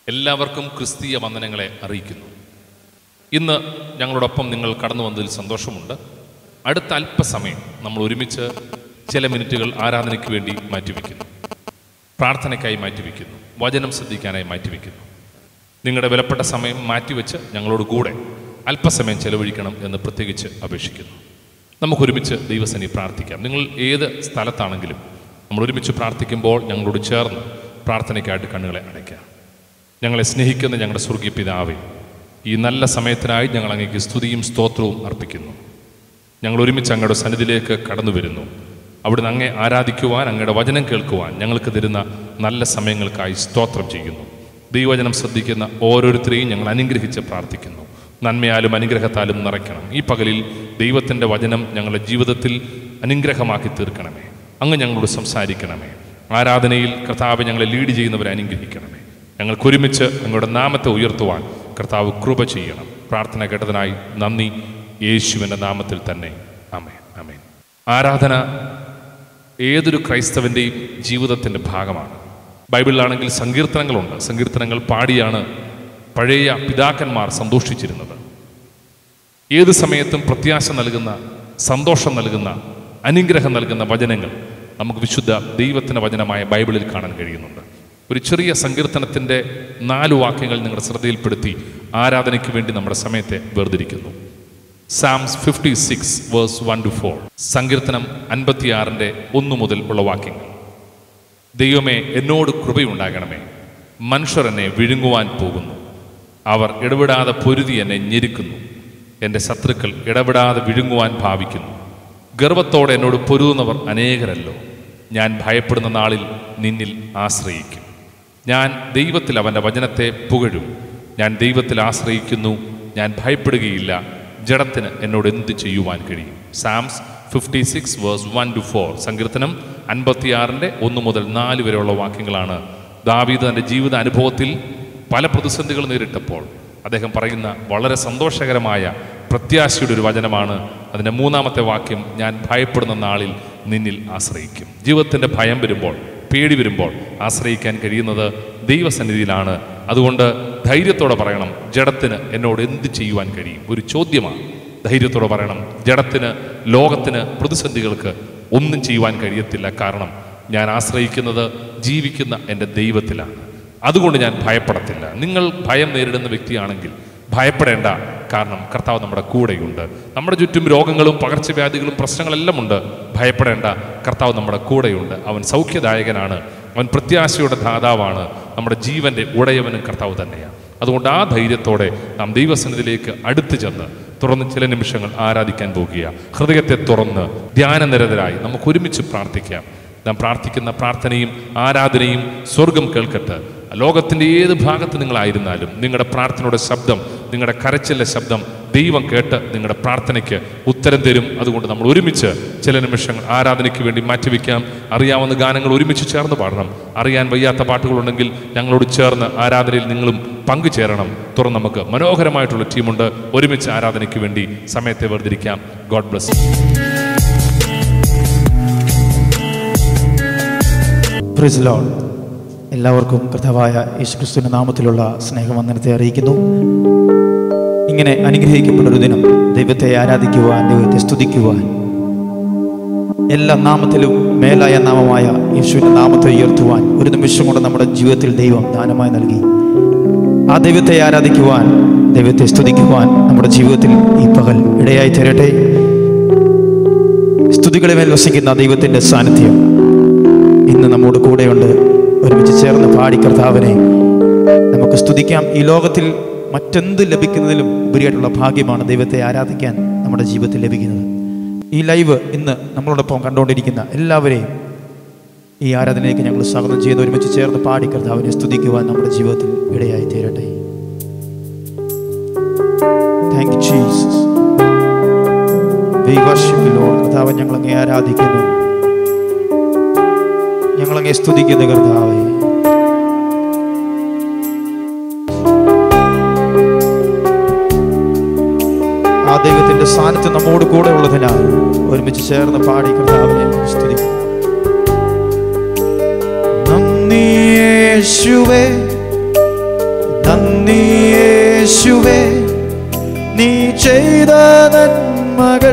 എല്ലാവർക്കും ക്രിസ്തീയ വന്ദനങ്ങളെ അറിയിക്കുന്നു ഇന്ന് ഞങ്ങളോടൊപ്പം നിങ്ങൾ കടന്നു വന്നതിൽ സന്തോഷമുണ്ട് അടുത്ത അല്പസമയം നമ്മൾ ഒരുമിച്ച് ചില മിനിറ്റുകൾ ആരാധനയ്ക്ക് വേണ്ടി മാറ്റിവെക്കുന്നു പ്രാർത്ഥനയ്ക്കായി മാറ്റിവെക്കുന്നു വചനം ശ്രദ്ധിക്കാനായി മാറ്റിവെക്കുന്നു നിങ്ങളുടെ വിലപ്പെട്ട സമയം മാറ്റിവെച്ച് ഞങ്ങളോട് കൂടെ അല്പസമയം ചെലവഴിക്കണം എന്ന് പ്രത്യേകിച്ച് അപേക്ഷിക്കുന്നു നമുക്കൊരുമിച്ച് ദൈവസനി പ്രാർത്ഥിക്കാം നിങ്ങൾ ഏത് സ്ഥലത്താണെങ്കിലും നമ്മൾ ഒരുമിച്ച് പ്രാർത്ഥിക്കുമ്പോൾ ഞങ്ങളോട് ചേർന്ന് പ്രാർത്ഥനയ്ക്കായിട്ട് കണ്ണുകളെ അടയ്ക്കാം ഞങ്ങളെ സ്നേഹിക്കുന്ന ഞങ്ങളുടെ സ്വർഗീയ പിതാവേ ഈ നല്ല സമയത്തിനായി ഞങ്ങൾ അങ്ങേക്ക് സ്തുതിയും സ്തോത്രവും അർപ്പിക്കുന്നു ഞങ്ങൾ ഒരുമിച്ച് അങ്ങയുടെ സന്നിധിയിലേക്ക് കടന്നു വരുന്നു അവിടുന്ന് അങ്ങേ ആരാധിക്കുവാൻ അങ്ങയുടെ വചനം കേൾക്കുവാൻ ഞങ്ങൾക്ക് തരുന്ന നല്ല സമയങ്ങൾക്കായി സ്തോത്രം ചെയ്യുന്നു ദൈവവചനം ശ്രദ്ധിക്കുന്ന ഓരോരുത്തരെയും ഞങ്ങൾ അനുഗ്രഹിച്ച് പ്രാർത്ഥിക്കുന്നു നന്മയാലും അനുഗ്രഹത്താലും നിറയ്ക്കണം ഈ പകലിൽ ദൈവത്തിൻ്റെ വചനം ഞങ്ങളുടെ ജീവിതത്തിൽ അനുഗ്രഹമാക്കി തീർക്കണമേ അങ്ങ് ഞങ്ങളോട് സംസാരിക്കണമേ ആരാധനയിൽ കർത്താവ് ഞങ്ങളെ ലീഡ് ചെയ്യുന്നവരെ അനുഗ്രഹിക്കണമേ ഞങ്ങൾക്കൊരുമിച്ച് അങ്ങയുടെ നാമത്തെ ഉയർത്തുവാൻ കർത്താവ് കൃപ ചെയ്യണം പ്രാർത്ഥന കേട്ടതിനായി നന്ദി യേശുവിൻ്റെ നാമത്തിൽ തന്നെ അമേ അമേൻ ആരാധന ഏതൊരു ക്രൈസ്തവൻ്റെയും ജീവിതത്തിൻ്റെ ഭാഗമാണ് ബൈബിളിലാണെങ്കിൽ സങ്കീർത്തനങ്ങളുണ്ട് സങ്കീർത്തനങ്ങൾ പാടിയാണ് പഴയ പിതാക്കന്മാർ സന്തോഷിച്ചിരുന്നത് ഏത് സമയത്തും പ്രത്യാശ നൽകുന്ന സന്തോഷം നൽകുന്ന അനുഗ്രഹം നൽകുന്ന വചനങ്ങൾ നമുക്ക് വിശുദ്ധ ദൈവത്തിൻ്റെ വചനമായ ബൈബിളിൽ കാണാൻ കഴിയുന്നുണ്ട് ഒരു ചെറിയ സങ്കീർത്തനത്തിൻ്റെ നാല് വാക്യങ്ങൾ നിങ്ങളുടെ ശ്രദ്ധയിൽപ്പെടുത്തി ആരാധനയ്ക്ക് വേണ്ടി നമ്മുടെ സമയത്തെ വേർതിരിക്കുന്നു Psalms fifty six verse one two four സങ്കീർത്തനം അൻപത്തിയാറിൻ്റെ ഒന്ന് മുതൽ ഉള്ള വാക്യങ്ങൾ ദൈവമേ എന്നോട് കൃപയുണ്ടാകണമേ മനുഷ്യർ എന്നെ വിഴുങ്ങുവാൻ പോകുന്നു അവർ ഇടപെടാതെ പൊരുതി എന്നെ ഞെരുക്കുന്നു എൻ്റെ ശത്രുക്കൾ ഇടപെടാതെ വിഴുങ്ങുവാൻ ഭാവിക്കുന്നു ഗർവത്തോടെ എന്നോട് പൊരുതുന്നവർ അനേകരല്ലോ ഞാൻ ഭയപ്പെടുന്ന നാളിൽ നിന്നിൽ ആശ്രയിക്കും ഞാൻ ദൈവത്തിൽ അവൻ്റെ വചനത്തെ പുകഴും ഞാൻ ദൈവത്തിൽ ആശ്രയിക്കുന്നു ഞാൻ ഭയപ്പെടുകയില്ല ജഡത്തിന് എന്നോട് എന്ത് ചെയ്യുവാൻ കഴിയും Psalms fifty six verse one two four സങ്കീർത്തനം അൻപത്തിയാറിൻ്റെ ഒന്ന് മുതൽ നാല് വരെയുള്ള വാക്യങ്ങളാണ് ദാവീദ് തൻ്റെ ജീവിത അനുഭവത്തിൽ പല പ്രതിസന്ധികൾ നേരിട്ടപ്പോൾ അദ്ദേഹം പറയുന്ന വളരെ സന്തോഷകരമായ പ്രത്യാശയുടെ ഒരു വചനമാണ് അതിൻ്റെ മൂന്നാമത്തെ വാക്യം ഞാൻ ഭയപ്പെടുന്ന നാളിൽ നിന്നിൽ ആശ്രയിക്കും ജീവിതത്തിൻ്റെ ഭയം വരുമ്പോൾ പേടി വരുമ്പോൾ ആശ്രയിക്കാൻ കഴിയുന്നത് ദൈവസന്നിധിയിലാണ് അതുകൊണ്ട് ധൈര്യത്തോടെ പറയണം ജഡത്തിന് എന്നോട് എന്ത് ചെയ്യുവാൻ കഴിയും ഒരു ചോദ്യമാണ് ധൈര്യത്തോടെ പറയണം ജഡത്തിന് ലോകത്തിന് പ്രതിസന്ധികൾക്ക് ഒന്നും ചെയ്യുവാൻ കഴിയത്തില്ല കാരണം ഞാൻ ആശ്രയിക്കുന്നത് ജീവിക്കുന്ന എൻ്റെ ദൈവത്തിലാണ് അതുകൊണ്ട് ഞാൻ ഭയപ്പെടത്തില്ല നിങ്ങൾ ഭയം നേരിടുന്ന വ്യക്തിയാണെങ്കിൽ ഭയപ്പെടേണ്ട കാരണം കർത്താവ് നമ്മുടെ കൂടെയുണ്ട് നമ്മുടെ ചുറ്റും രോഗങ്ങളും പകർച്ചവ്യാധികളും പ്രശ്നങ്ങളെല്ലാം ഉണ്ട് ഭയപ്പെടേണ്ട കർത്താവ് നമ്മുടെ കൂടെയുണ്ട് അവൻ സൗഖ്യദായകനാണ് അവൻ പ്രത്യാശയുടെ ദാതാവാണ് നമ്മുടെ ജീവന്റെ ഉടയവനും കർത്താവ് തന്നെയാണ് അതുകൊണ്ട് ആ ധൈര്യത്തോടെ നാം ദൈവസന്നിധിയിലേക്ക് അടുത്തു ചെന്ന് തുറന്ന് ചില നിമിഷങ്ങൾ ആരാധിക്കാൻ പോകുക ഹൃദയത്തെ തുറന്ന് ധ്യാനനിരതരായി നമുക്ക് ഒരുമിച്ച് പ്രാർത്ഥിക്കാം നാം പ്രാർത്ഥിക്കുന്ന പ്രാർത്ഥനയും ആരാധനയും സ്വർഗം കേൾക്കട്ടെ ലോകത്തിൻ്റെ ഏത് ഭാഗത്ത് നിങ്ങളായിരുന്നാലും നിങ്ങളുടെ പ്രാർത്ഥനയുടെ ശബ്ദം നിങ്ങളുടെ കരച്ചിലെ ശബ്ദം ദൈവം കേട്ട് നിങ്ങളുടെ പ്രാർത്ഥനയ്ക്ക് ഉത്തരം തരും അതുകൊണ്ട് നമ്മൾ ഒരുമിച്ച് ചില നിമിഷങ്ങൾ ആരാധനയ്ക്ക് വേണ്ടി മാറ്റിവെക്കാം അറിയാവുന്ന ഗാനങ്ങൾ ഒരുമിച്ച് ചേർന്ന് പാടണം അറിയാൻ വയ്യാത്ത പാട്ടുകളുണ്ടെങ്കിൽ ഞങ്ങളോട് ചേർന്ന് ആരാധനയിൽ നിങ്ങളും പങ്കുചേരണം തുറന്ന് നമുക്ക് മനോഹരമായിട്ടുള്ള ടീമുണ്ട് ഒരുമിച്ച് ആരാധനയ്ക്ക് വേണ്ടി സമയത്തെ വേർതിരിക്കാം ഗോഡ് ബ്ലസ് പ്രിസ് ലോഡ് എല്ലാവർക്കും കർത്താവായ യേശുക്രിസ്തുവിന്റെ നാമത്തിലുള്ള സ്നേഹവന്ദനത്തെ അറിയിക്കുന്നു ഇങ്ങനെ അനുഗ്രഹിക്കപ്പെട്ട ഒരു ദിനം ദൈവത്തെ ആരാധിക്കുവാൻ ദൈവത്തെ സ്തുതിക്കുവാൻ എല്ലാ നാമത്തിലും മേലായ നാമമായ യേശുവിന്റെ നാമത്തെ ഉയർത്തുവാൻ ഒരു നിമിഷം കൊണ്ട് നമ്മുടെ ജീവിതത്തിൽ ദൈവം ദാനമായി നൽകി ആ ദൈവത്തെ ആരാധിക്കുവാൻ ദൈവത്തെ സ്തുതിക്കുവാൻ നമ്മുടെ ജീവിതത്തിൽ ഈ പകൽ ഇടയായി തരട്ടെ സ്തുതികളെ മേൽ വസിക്കുന്ന ദൈവത്തിന്റെ സാന്നിധ്യം ഇന്ന് നമ്മോട് കൂടെയുണ്ട് ഒരുമിച്ച് ചേർന്ന് പാടി കർത്താവിനെ നമുക്ക് സ്തുതിക്കാം ഈ ലോകത്തിൽ മറ്റെന്ത് ലഭിക്കുന്നതിലും ഉപരിയായിട്ടുള്ള ഭാഗ്യമാണ് ദൈവത്തെ ആരാധിക്കാൻ നമ്മുടെ ജീവിതത്തിൽ ലഭിക്കുന്നത് ഈ ലൈവ് ഇന്ന് നമ്മളോടൊപ്പം കണ്ടുകൊണ്ടിരിക്കുന്ന എല്ലാവരെയും ഈ ആരാധനയിലേക്ക് ഞങ്ങൾ സ്വാഗതം ചെയ്യുന്ന ഒരുമിച്ച് ചേർന്ന് പാടി കർത്താവിനെ സ്തുതിക്കുവാൻ നമ്മുടെ ജീവിതത്തിൽ ഇടയായി തീരട്ടെ thank you Jesus We worship you, Lord. കർത്താവ് ഞങ്ങളങ്ങേ ആരാധിക്കുന്നു ഞങ്ങളങ്ങേ സ്തുതിക്കുന്നു കർത്താവേ ആ ദൈവത്തിന്റെ സാന്നിധ്യം നമ്മോട് കൂടെ ഉള്ളതിനാൽ ഒരുമിച്ച് ചേർന്ന് പാടി കർത്താവിനെ സ്തുതിക്കും നന്ദി യേശുവേ നന്ദി യേശുവേ നീ ചെയ്ത നന്മകൾ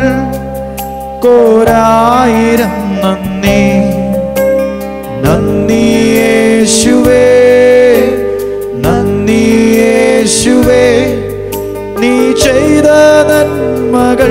കോരായിരം നന്ദി നന്ദി യേശുവേ നന്ദി യേശുവേ നീ ചെയ്ത നന്മകൾ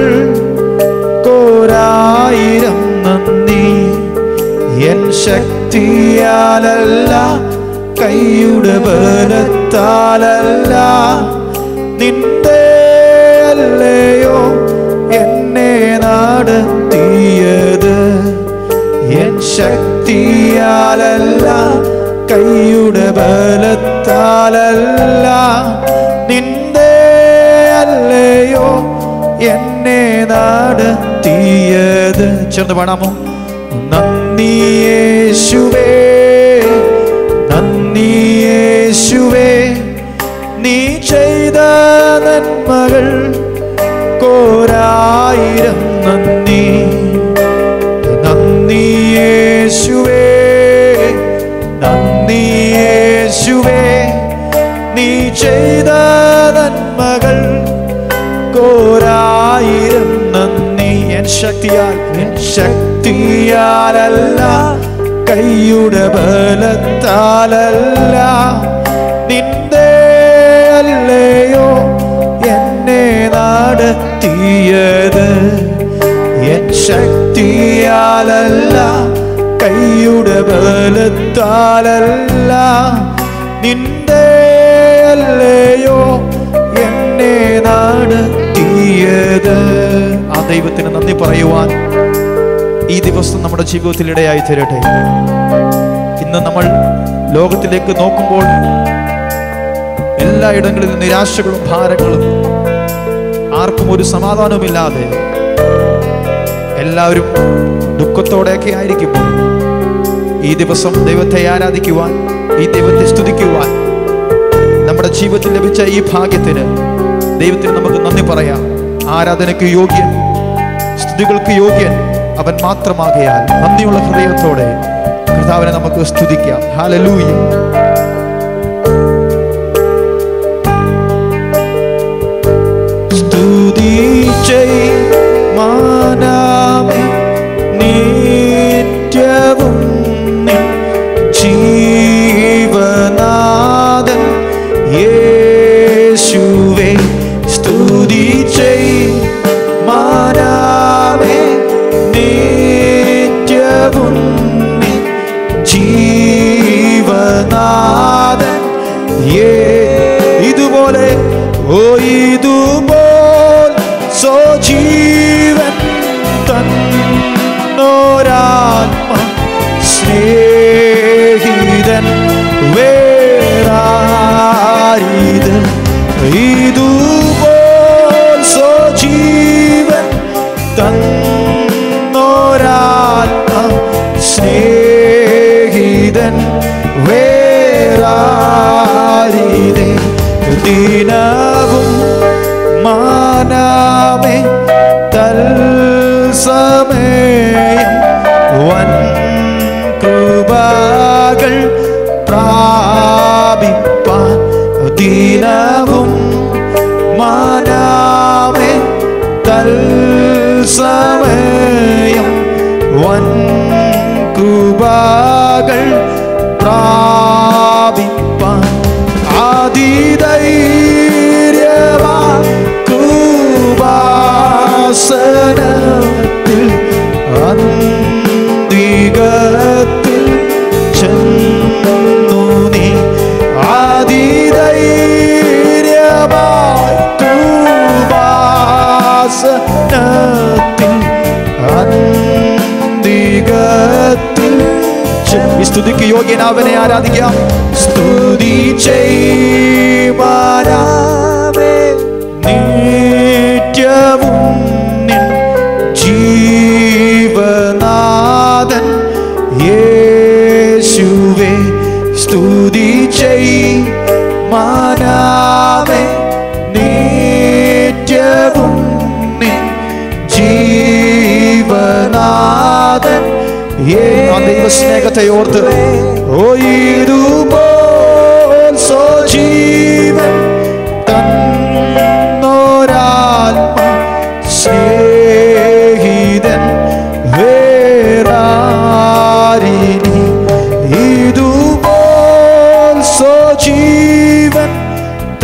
കോരായിരം നന്ദി എൻ ശക്തിയാലല്ല കൈയുടെ ബലത്താലല്ല നിന്റെ അല്ലയോ എന്നെ നടത്തിയത് എൻ ശക്തിയാലല്ല കൈയുടെ ബലത്താലല്ല നിന്റെ അല്ലയോ എന്നെ നടത്തിയത് ചേർന്ന് പാടാമോ നന്ദി യേശുവേ നന്ദി യേശുവേ നീ ചെയ്ത നന്മകൾ കോരായിരം നന്ദി നന്ദി യേശുവേ നന്ദി യേശുവേ നീ ചെയ്ത നന്മകൾ കോരായിരം നന്ദി എൻ ശക്തിയാൽ എൻ ശക്തിയാലല്ല കൈയുടെ ബലത്താലല്ല നിന്റെ അല്ലയോ എന്നെ നടത്തിയത് എൻ ശക്തിയാലല്ല കൈയുടെ ബലത്താലല്ല നിന്റെ അല്ലയോ എന്നെ നടത്തിയത് ആ ദൈവത്തിന് നന്ദി പറയുവാൻ ഈ ദിവസം നമ്മുടെ ജീവിതത്തിൽ ഇടയായി തരട്ടെ ഇന്ന് നമ്മൾ ലോകത്തിലേക്ക് നോക്കുമ്പോൾ എല്ലായിടങ്ങളിലും നിരാശകളും ഭാരങ്ങളും ആർക്കും ഒരു സമാധാനവുമില്ലാതെ എല്ലാവരും ദുഃഖത്തോടെയൊക്കെ ആയിരിക്കുമ്പോൾ ഈ ദിവസം ദൈവത്തെ ആരാധിക്കുവാൻ ഈ ദൈവത്തെ സ്തുതിക്കുവാൻ നമ്മുടെ ജീവിതത്തിൽ ലഭിച്ച ഈ ഭാഗ്യത്തിന് ദൈവത്തിന് നമുക്ക് നന്ദി പറയാം ആരാധനയ്ക്ക് യോഗ്യൻ സ്തുതികൾക്ക് യോഗ്യൻ അവൻ മാത്രമാകയാൽ നന്ദിയുള്ള ഹൃദയത്തോടെ കർത്താവിനെ നമുക്ക് സ്തുതിക്കാം ഹാലലൂയ സ്തുതി ചെയ് മാനാമേ നിത്യവും നിൻ ജീവനാഥൻ യേശുവേ സ്തുതി ചെയ് മാനാമേ നിത്യവും നിൻ ജീവനാഥൻ യേ ഇതുപോലെ ഓ ഇതുപോൽ സ്വജീവൻ തന്നോരാത്മ സ്നേഹിതൻ വേറാരിത് ഇതുപോൽ സ്വജീവൻ തന്നോരാത്മ സ്നേഹിതൻ വേറാരിതേ ദിനവും മാനാമേ തൽസമയം വൻ കൃപകൾ പ്രാപിപ്പാൻ ദിനവും മാനാമേ തൽസമയം വൻ കൃപകൾ പ്രാപിപ്പാൻ ആദിധൈര്യവാ കൃപാസനത്തിൽ അന്തികത്തിൽ ചെന്നു നീ ആദിധൈര്യമായി കൃപാസനത്തിൽ അന്തികത്തിൽ ചെ- ഈ സ്തുതിക്ക് യോഗ്യനാവനെ ആരാധിക്കാം സ്തുതി ചെയ്മാരാമേ നിത്യവും നിൻ ജീവനാഥൻ യേശുവേ സ്തുതി ചെയ് മാനാമേ നിത്യവും നിൻ ജീവനാഥൻ ആ ദൈവസ്നേഹത്തെ ഓർത്ത് ഓ ഇതുപോൽ സ്വജീവൻ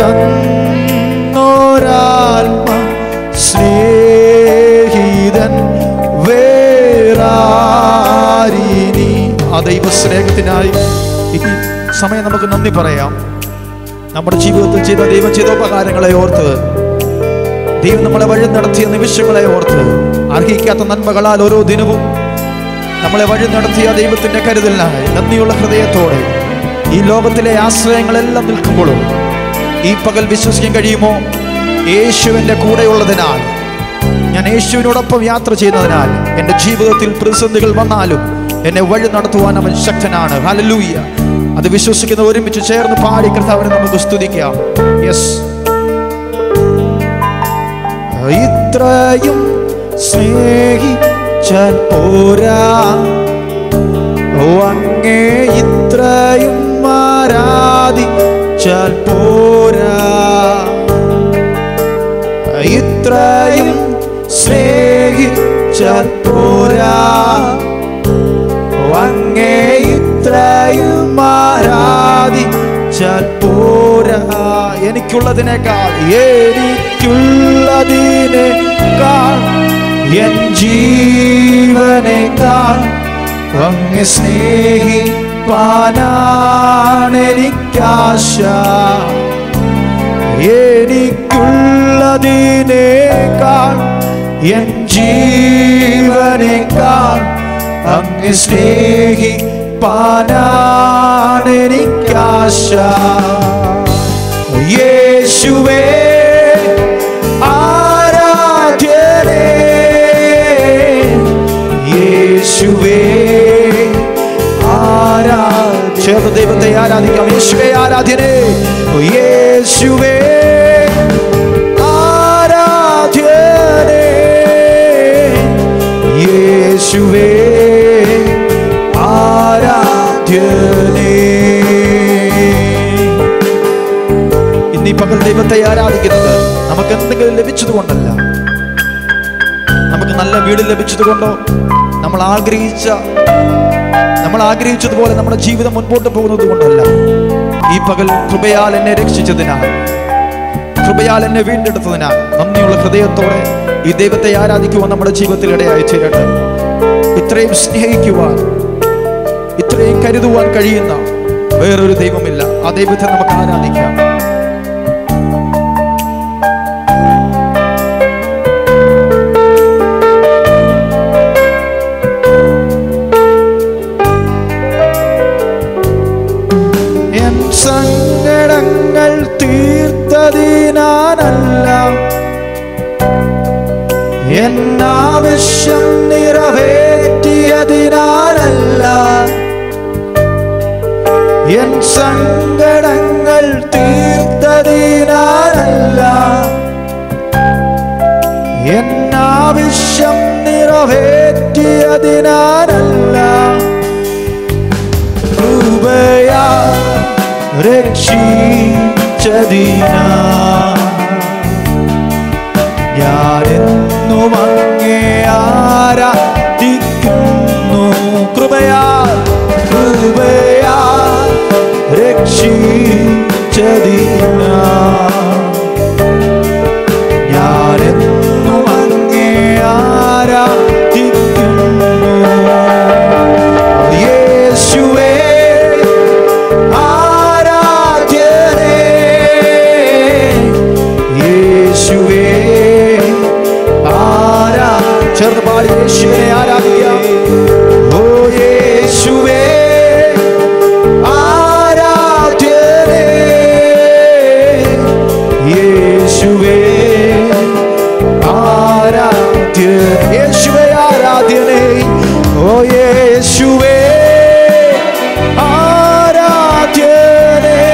തന്നോരാത്മ സ്നേഹിതൻ വേറാരിനി ആ ദൈവ സ്നേഹത്തിനായി ഈ സമയം നമുക്ക് നന്ദി പറയാം നമ്മുടെ ജീവിതത്തിൽ ചെയ്ത ദൈവം ചെയ്ത ഉപകാരങ്ങളെ ഓർത്ത് ദൈവം നമ്മളെ വഴി നടത്തിയ നിമിഷങ്ങളെ ഓർത്ത് അർഹിക്കാത്ത നന്മകളാൽ ഓരോ ദിനവും നമ്മളെ വഴി നടത്തിയ ദൈവത്തിന്റെ കരുതലിനായി നന്ദിയുള്ള ഹൃദയത്തോടെ ഈ ലോകത്തിലെ ആശ്രയങ്ങളെല്ലാം നിൽക്കുമ്പോഴും ഈ പകൽ വിശ്വസിക്കാൻ കഴിയുമോ യേശുവിൻ്റെ കൂടെയുള്ളതിനാൽ ഞാൻ യേശുവിനോടൊപ്പം യാത്ര ചെയ്യുന്നതിനാൽ എൻ്റെ ജീവിതത്തിൽ പ്രതിസന്ധികൾ വന്നാലും എന്നെ വഴി നടത്തുവാൻ അവൻ ശക്തനാണ് ഹലലൂയ അത് വിശ്വസിക്കുന്ന ഒരുമിച്ച് ചേർന്ന് പാടി കർത്താവിനെ നമുക്ക് സ്തുതിക്കാം യെസ് ഇത്രയും സ്നേഹിച്ചാൽ പോരാ ഓ അങ്ങേ ഇത്രയും ആരാധിച്ചാൽ പോരാ ഇത്രയും സ്നേഹിച്ചാൽ പോരാ ഓ അങ്ങേ ഇത്രയും ആരാധിച്ചാൽ പോരാ എനിക്കുള്ളതിനേക്കാൾ എനിക്കുള്ളതിനേക്കാൾ എൻ ജീവനേക്കാൾ അങ്ങ് സ്നേഹിപ്പാനാണെനിക്കാശ എനിക്കുള്ളതിനേക്കാൾ എൻ ജീവനേക്കാൾ അങ്ങ് സ്നേഹിപ്പാനാണെനിക്കാശ യേശുവേ ആരാധ്യനേ യേശുവേ ആരാധ്യ ചേർന്ന് ദൈവത്തെ ആരാധിക്കാം യേശുവേ ആരാധ്യനേ യേശുവേ ആരാധ്യനേ യേശുവേ ആരാധ്യനേ ഇന്ന് ഈ പകൽ ദൈവത്തെ ആരാധിക്കുന്നത് നമുക്ക് എന്തെങ്കിലും ലഭിച്ചത് കൊണ്ടല്ല നമുക്ക് നല്ല വീട് ലഭിച്ചത് കൊണ്ടോ നമ്മൾ ആഗ്രഹിച്ച നമ്മൾ ആഗ്രഹിച്ചതുപോലെ നമ്മുടെ ജീവിതം മുൻപോട്ട് പോകുന്നത് കൊണ്ടല്ല ഈ പകൽ കൃപയാൽ എന്നെ രക്ഷിച്ചതിനാൽ കൃപയാൽ എന്നെ വീണ്ടെടുത്തതിനാൽ നന്ദിയുള്ള ഹൃദയത്തോടെ ഈ ദൈവത്തെ ആരാധിക്കുവാൻ നമ്മുടെ ജീവിതത്തിൽ ഇടയായി ചേരട്ടെ ഇത്രയും സ്നേഹിക്കുവാൻ ഇത്രയും കരുതുവാൻ കഴിയുന്ന വേറൊരു ദൈവമില്ല ആ ദൈവത്തെ നമുക്ക് ആരാധിക്കാം എൻ സങ്കടങ്ങൾ തീർത്തതിനാനല്ല എൻ ആവശ്യം നിറവേറ്റിയതിനാനല്ല എൻ സങ്കടങ്ങൾ തീർത്തതിനാനല്ല എൻ ആവശ്യം നിറവേറ്റിയതിനാനല്ല കൃപയാ രക്ഷിച്ചതിനാ ഞാനെന്നും അങ്ങേ ആരാധിക്കുന്നു കൃപയാ കൃപയാ രക്ഷിച്ചതിനാ ഞാനെന്നും അങ്ങേ ആരാധിക്കുന്നു യേശുവേ ആരാധ്യനേ യേശുവേ ആരാ ചേർന്ന് പാടി യേശുവിനെ ആരാധിക്കാം ഓ യേശുവേ ആരാധ്യനേ യേശുവേ ആരാധ്യ യേശുവേ ആരാധ്യനേ ഓ യേശുവേ ആരാധ്യനേ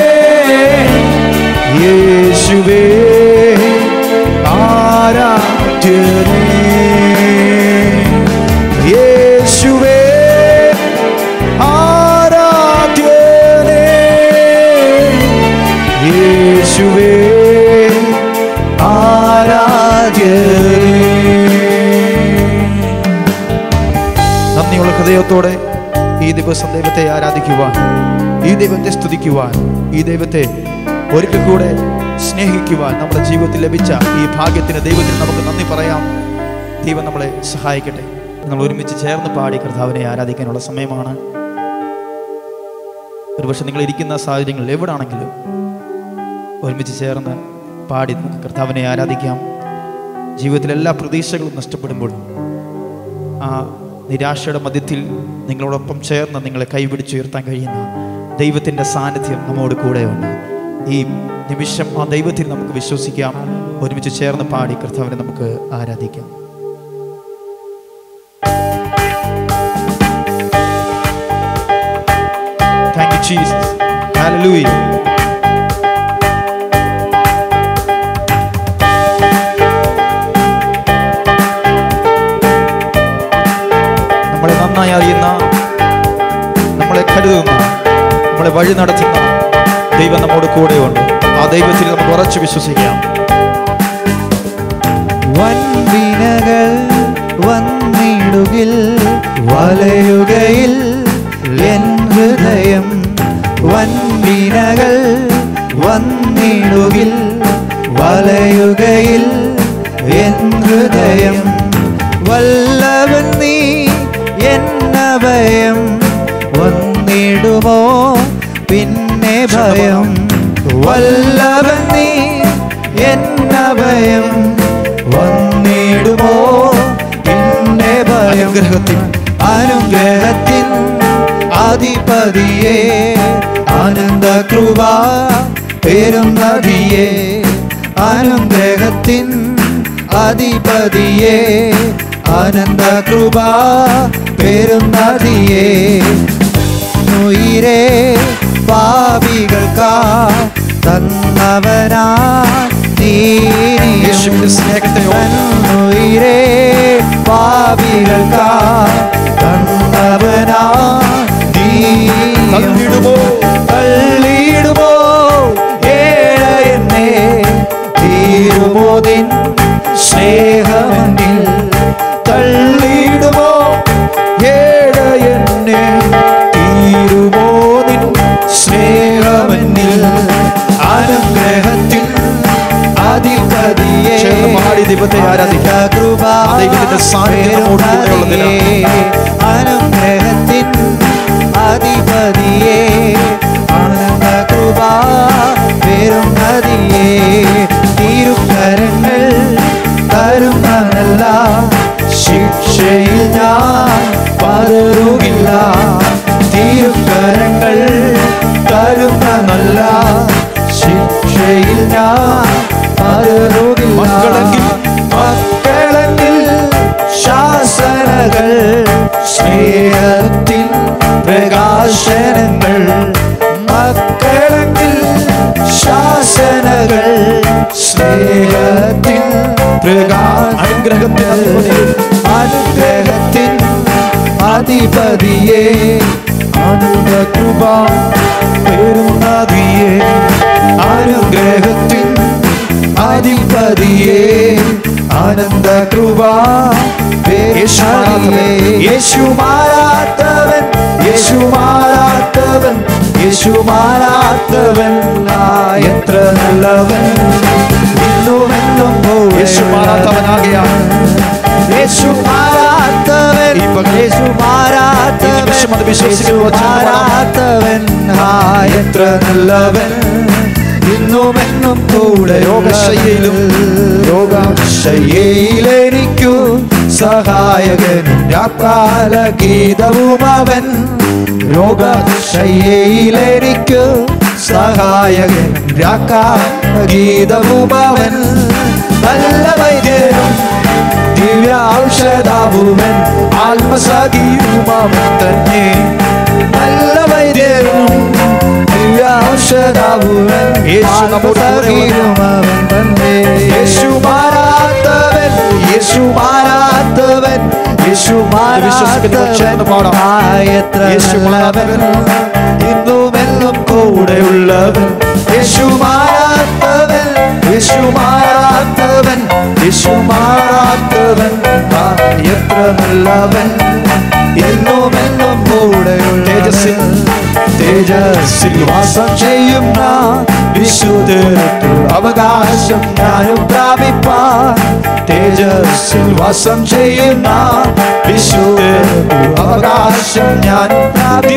യേശുവേ ആരാധ്യനേ യേശുവേ ആരാധ്യനേ യേശുവേ ആരാധ്യനേ നന്ദിയുള്ള ഹൃദയത്തോടെ ഈ ദിവസം ദൈവത്തെ ആരാധിക്കുവാൻ ഈ ദൈവത്തെ സ്തുതിക്കുവാൻ ഈ ദൈവത്തെ ഒരിക്കൽ കൂടെ സ്നേഹിക്കുവാൻ നമ്മുടെ ജീവിതത്തിൽ ലഭിച്ച ഈ ഭാഗ്യത്തിന് ദൈവത്തിന് നമുക്ക് നന്ദി പറയാം ദൈവം നമ്മളെ സഹായിക്കട്ടെ നമ്മൾ ഒരുമിച്ച് ചേർന്ന് പാടി കർത്താവിനെ ആരാധിക്കാനുള്ള സമയമാണ് ഒരുപക്ഷെ നിങ്ങൾ ഇരിക്കുന്ന സാഹചര്യങ്ങളിൽ എവിടാണെങ്കിലും ഒരുമിച്ച് ചേർന്ന് പാടി നമുക്ക് കർത്താവിനെ ആരാധിക്കാം ജീവിതത്തിലെ എല്ലാ പ്രതീക്ഷകളും നഷ്ടപ്പെടുമ്പോൾ ആ നിരാശയുടെ മധ്യത്തിൽ നിങ്ങളോടൊപ്പം ചേർന്ന് നിങ്ങളെ കൈപിടിച്ചുയർത്താൻ കഴിയുന്ന ദൈവത്തിൻ്റെ സാന്നിധ്യം നമ്മോട് കൂടെയുണ്ട് ഈ നിമിഷം ആ ദൈവത്തിൽ നമുക്ക് വിശ്വസിക്കാം ഒരുമിച്ച് ചേർന്ന് പാടി കർത്താവിനെ നമുക്ക് ആരാധിക്കാം താങ്ക് യു ജീസസ് ഹല്ലേലൂയ നമ്മളെ നന്നായി അറിയുന്ന നമ്മളെ കരുതുന്ന നമ്മളെ വഴി നടത്തുന്ന ദൈവം നമ്മോട് കൂടെയുണ്ട് ആ ദൈവത്തിൽ നമുക്ക് ഉറച്ചു വിശ്വസിക്കാം വൻവിനകൾ വന്നിടുകിൽ വലയുകയിൽ എൻ ഹൃദയം വൻവിനകൾ വന്നിടുകിൽ വലയുകയിൽ എൻ ഹൃദയം വല്ലവൻ നീ എന്നഭയം വന്നിടുമോ പിന്നെ ഭയം വല്ലവൻ നീ എന്നഭയം വന്നിടുമോ പിന്നെ ഭയം അനുഗ്രഹത്തിൻ അനുഗ്രഹത്തിൻ അധിപതിയെ ആനന്ദ കൃപ പേരും നദിയെ അനുഗ്രഹത്തിൻ അധിപതിയെ ആനന്ദ കൃപ പേരും നദിയെ ഉയിരേ പാപികൾക്കാ തന്നവനാ യേശുവിന്റെ സ്നേഹത്തെ ഓർത്ത് ഉയിരേ പാപികൾക്കാ തന്നവനാ തള്ളിയിടുമോ? തള്ളിയിടുമോ ഏഴ എന്നെ തീരുമോ നിൻ സ്നേഹമെന്നിൽ തള്ളിയിടുമോ ഏഴ എന്നെ തീരുമോ നിൻ സ്നേഹമെന്നിൽ അനുഗ്രഹത്തിൽ അധിപതിയെ ചേർന്ന് പാടി ദൈവത്തെ ആരാധിക്കാം. കൃപ ആ ദൈവത്തിന്റെ സാന്നിധ്യം നമ്മോട് കൂടെയുള്ള ദിനം. അനുഗ്രഹത്തിൻ അധിപതിയെ ആനന്ദ കൃപ പേരും നദിയെ തിരുക്കരങ്ങൾ തരുന്നതല്ല ശിക്ഷയിൽ ഞാൻ പതറുകില്ല തിരുക്കരങ്ങൾ തരുന്ന നല്ല ശിക്ഷയിൽ ഞാൻ പതറുകില്ല മക്കളെങ്കിൽ മക്കളെങ്കിൽ ശാസനകൾ സ്നേഹത്തിൻ പ്രകാശനങ്ങൾ മക്കളെങ്കിൽ ശാസനകൾ സ്നേഹത്തിൻ അനുഗ്രഹത്തിൻ പ്രകാശനങ്ങൾ അനുഗ്രഹത്തിൻ അധിപതിയെ ആനന്ദ കൃപ പെരുന്നതിയെ അനുഗ്രഹത്തിൻ അധിപതിയെ ആനന്ദ കൃപ യേശു മാറാത്തവൻ യേശു മാറാത്തവൻ യേശു മാറാത്തവൻ ആ എത്ര നല്ലവൻ ഇന്നുമെന്നും യേശു മാറാത്തവനാകയാൽ യേശു മാറാത്തവൻ ഈ പകൽ യേശു മാറാത്തവൻ ഈ നിമിഷം അത് വിശ്വസിക്കുന്നു. യേശു മാറാത്തവൻ ആ എത്ര നല്ലവൻ ഇന്നുമെന്നും കൂടെ രോഗശയ്യയിലും രോഗശയ്യയിലെനിക്കു സഹായകനും രാക്കാല ഗീതവും അവൻ രോഗശയ്യയിലെനിക്കു സഹായകനും രാക്കാല ഗീതവും അവൻ നല്ല വൈദ്യനും ദിവ്യ ഔഷധാവുമൻ ആത്മസഖിയുമവൻ തന്നെ നല്ല വൈദ്യനും ദിവ്യ ഔഷധാവുമൻ യേശു നമ്മോട് കൂടെ ആത്മസഖിയുമവൻ തന്നെ യേശു മാറാത്തവൻ യേശു മാറാത്തവൻ യേശു വിശ്വസിക്കുന്നവർ ചേർന്ന് പാടാം. മാറാത്തവൻ യേശു മാറാത്തവൻ. ഇന്നുമെന്നും കൂടെയുള്ളവൻ യേശു മാറാത്തവൻ യേശു മാറാത്തവൻ യേശു മാറാത്തവൻ ആ എത്ര നല്ലവൻ ഇന്നുമെന്നും കൂടെയുള്ള തേജസ്സിൽ തേജസ്സിൽ വാസം ചെയ്യുന്ന വിശുദ്ധത്തിൽ അവകാശം ഞാനും പ്രാപിപ്പാൻ തേജസ്സിൽ വാസം ചെയ്യുന്ന വിശുദ്ധത്തിൽ അവകാശം ഞാനും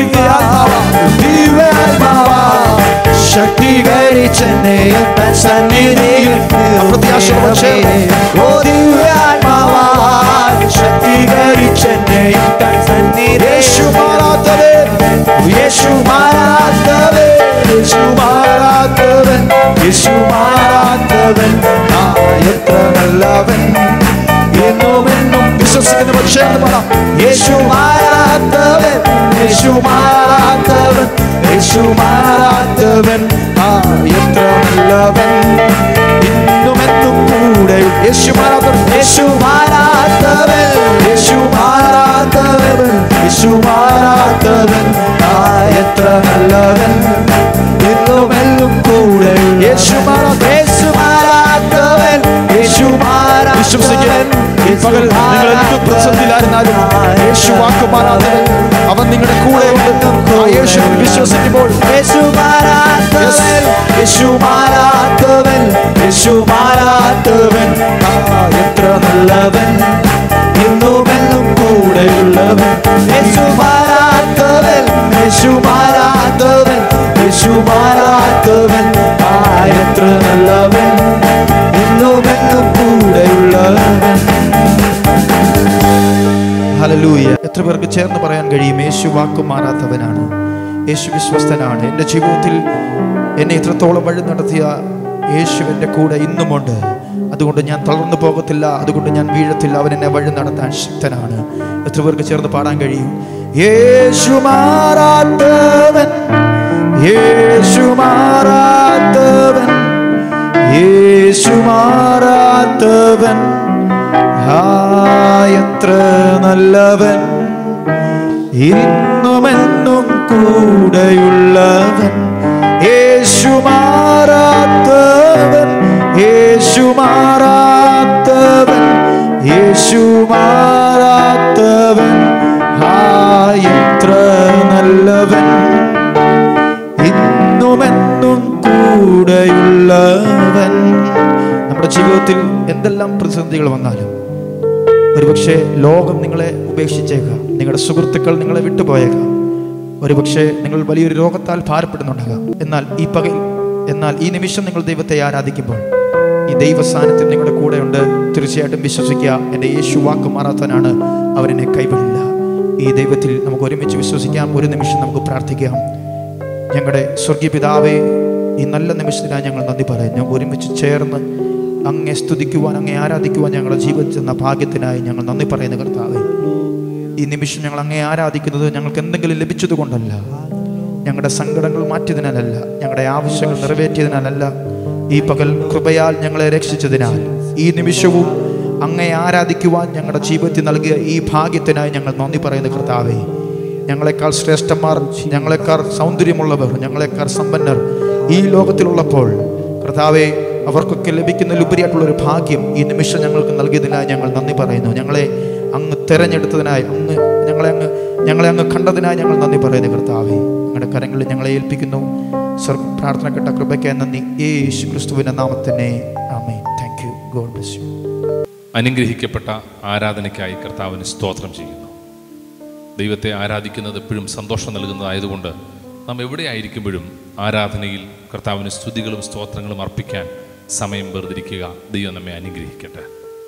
ദിവ്യാത്മാവാ ശക്തീകരിച്ചെന്നെ തൻ സന്നിധിയിൽ പ്രത്യാശയോടെ ചേർന്ന് ഓ ദിവ്യാത്മാവാ ശക്തീകരിച്ചെന്നെ തൻ സന്നിധിയിൽ യേശു മാറാത്തവൻ യേശു മാറാത്തവൻ യേശു മാറാത്തവൻ യേശു മാറാത്തവൻ ആ എത്ര നല്ലവൻ എന്നും എന്നും വിശ്വസിക്കുന്ന ചേർന്ന് പറ യേശു മാറാത്തവൻ യേശു മാറാത്തവൻ യേശു മാറാത്തവൻ ആ എത്ര നല്ലവൻ ഇന്നും എന്നും കൂടെ യേശു മാറാത്തവൻ യേശു മാറാത്തവൻ യേശു മാറാത്തവൻ യേശു മാറാത്തവൻ ആ എത്ര നല്ലവൻ ഇന്നും എന്നും കൂടെ യേശു മാറാത്ത യേശു മാറാത്തവൻ യേശു മാറാത്തവൻ ഈ പകൽ നിങ്ങൾ എന്ത് പ്രതിസന്ധിയിലായിരുന്നാലും യേശു വാക്ക് മാറാത്തവൻ അവൻ നിങ്ങളുടെ കൂടെ ഉണ്ടെന്നും ആ യേശുവിൽ വിശ്വസിക്കുമ്പോൾ യേശു മാറാത്തവൻ യേശു മാറാത്തവൻ യേശു മാറാത്തവൻ ആ എത്ര നല്ലവൻ ഇന്നും എന്നും കൂടെയുള്ളവൻ യേശു മാറാത്തവൻ യേശു മാറാത്തവൻ യേശു മാറാത്തവൻ ആ എത്ര നല്ലവൻ ഇന്നും എന്നും കൂടെയുള്ളവൻ ഹലലൂയ എത്ര പേർക്ക് ചേർന്ന് പറയാൻ കഴിയും യേശു വാക്ക് മാറാത്തവനാണ് യേശു വിശ്വസ്തനാണ് എൻ്റെ ജീവിതത്തിൽ എന്നെ ഇത്രത്തോളം വഴി നടത്തിയ യേശു എൻ്റെ കൂടെ ഇന്നുമുണ്ട് അതുകൊണ്ട് ഞാൻ തളർന്നു പോകത്തില്ല അതുകൊണ്ട് ഞാൻ വീഴത്തില്ല അവൻ എന്നെ വഴി നടത്താൻ ശക്തനാണ് എത്ര പേർക്ക് ചേർന്ന് പാടാൻ കഴിയും യേശു മാറാത്തവൻ യേശു മാറാത്തവൻ യേശു മാറാത്തവൻ ആ എത്ര നല്ലവൻ ഇന്നുമെന്നും കൂടെയുള്ളവൻ യേശു മാറാത്തവൻ യേശു മാറാത്തവൻ യേശു മാറാത്തവൻ ആ എത്ര നല്ലവൻ ഇന്നുമെന്നും കൂടെയുള്ളവൻ നമ്മുടെ ജീവിതത്തിൽ എന്തെല്ലാം പ്രതിസന്ധികൾ വന്നാലും ഒരുപക്ഷെ ലോകം നിങ്ങളെ ഉപേക്ഷിച്ചേക്കാം നിങ്ങളുടെ സുഹൃത്തുക്കൾ നിങ്ങളെ വിട്ടുപോയേക്കാം ഒരുപക്ഷെ നിങ്ങൾ വലിയൊരു രോഗത്താൽ ഭാരപ്പെടുന്നുണ്ടാകാം എന്നാൽ ഈ പകൽ എന്നാൽ ഈ നിമിഷം നിങ്ങൾ ദൈവത്തെ ആരാധിക്കുമ്പോൾ ഈ ദൈവ സാന്നിധ്യം നിങ്ങളുടെ കൂടെയുണ്ട് തീർച്ചയായിട്ടും വിശ്വസിക്കുക എൻ്റെ യേശു വാക്ക് മാറാത്തവനാണ് അവരെന്നെ കൈവിടില്ല ഈ ദൈവത്തിൽ നമുക്ക് ഒരുമിച്ച് വിശ്വസിക്കാം ഒരു നിമിഷം നമുക്ക് പ്രാർത്ഥിക്കാം ഞങ്ങളുടെ സ്വർഗീയ പിതാവേ ഈ നല്ല നിമിഷത്തിനായി ഞങ്ങൾ നന്ദി പറയുന്നു ഒരുമിച്ച് ചേർന്ന് അങ്ങേ സ്തുതിക്കുവാൻ അങ്ങേ ആരാധിക്കുവാൻ ഞങ്ങളുടെ ജീവിതത്തിൽ എന്ന ഭാഗ്യത്തിനായി ഞങ്ങൾ നന്ദി പറയുന്ന കർത്താവേ ഈ നിമിഷം ഞങ്ങൾ അങ്ങേ ആരാധിക്കുന്നത് ഞങ്ങൾക്ക് എന്തെങ്കിലും ലഭിച്ചത് കൊണ്ടല്ല ഞങ്ങളുടെ സങ്കടങ്ങൾ മാറ്റിയതിനാലല്ല ഞങ്ങളുടെ ആവശ്യങ്ങൾ നിറവേറ്റിയതിനാലല്ല ഈ പകൽ കൃപയാൽ ഞങ്ങളെ രക്ഷിച്ചതിനാൽ ഈ നിമിഷവും അങ്ങേ ആരാധിക്കുവാൻ ഞങ്ങളുടെ ജീവിതത്തിൽ നൽകിയ ഈ ഭാഗ്യത്തിനായി ഞങ്ങൾ നന്ദി പറയുന്ന കർത്താവേ ഞങ്ങളെക്കാൾ ശ്രേഷ്ഠന്മാർ ഞങ്ങളെക്കാൾ സൗന്ദര്യമുള്ളവർ ഞങ്ങളെക്കാൾ സമ്പന്നർ ഈ ലോകത്തിലുള്ളപ്പോൾ കർത്താവെ അവർക്കൊക്കെ ലഭിക്കുന്നതിലുപരിയായിട്ടുള്ള ഒരു ഭാഗ്യം ഈ നിമിഷം ഞങ്ങൾക്ക് നൽകിയതിനായി ഞങ്ങൾ നന്ദി പറയുന്നു ഞങ്ങളെ അങ്ങ് തിരഞ്ഞെടുത്തതിനായി അങ്ങ് ഞങ്ങളെ അങ്ങ് ഞങ്ങളെ അങ്ങ് കണ്ടതിനായി ഞങ്ങൾ നന്ദി പറയുന്നു കർത്താവെ ഞങ്ങളുടെ കരങ്ങളിൽ ഞങ്ങളെ ഏൽപ്പിക്കുന്നു സ്വർഗ പ്രാർത്ഥന കേട്ട കൃപയ്ക്കായി നന്ദി യേശു ക്രിസ്തുവിൻ്റെ നാമത്തിനെ ആമേ thank you God bless you അനുഗ്രഹിക്കപ്പെട്ട ആരാധനയ്ക്കായി കർത്താവിന് സ്തോത്രം ചെയ്യുന്നു ദൈവത്തെ ആരാധിക്കുന്നത് എപ്പോഴും സന്തോഷം നൽകുന്നതായതുകൊണ്ട് നാം എവിടെയായിരിക്കുമ്പോഴും ആരാധനയിൽ കർത്താവിന് സ്തുതികളും സ്തോത്രങ്ങളും അർപ്പിക്കാൻ സമയം വേർതിരിക്കുക ദൈവം നമ്മെ അനുഗ്രഹിക്കട്ടെ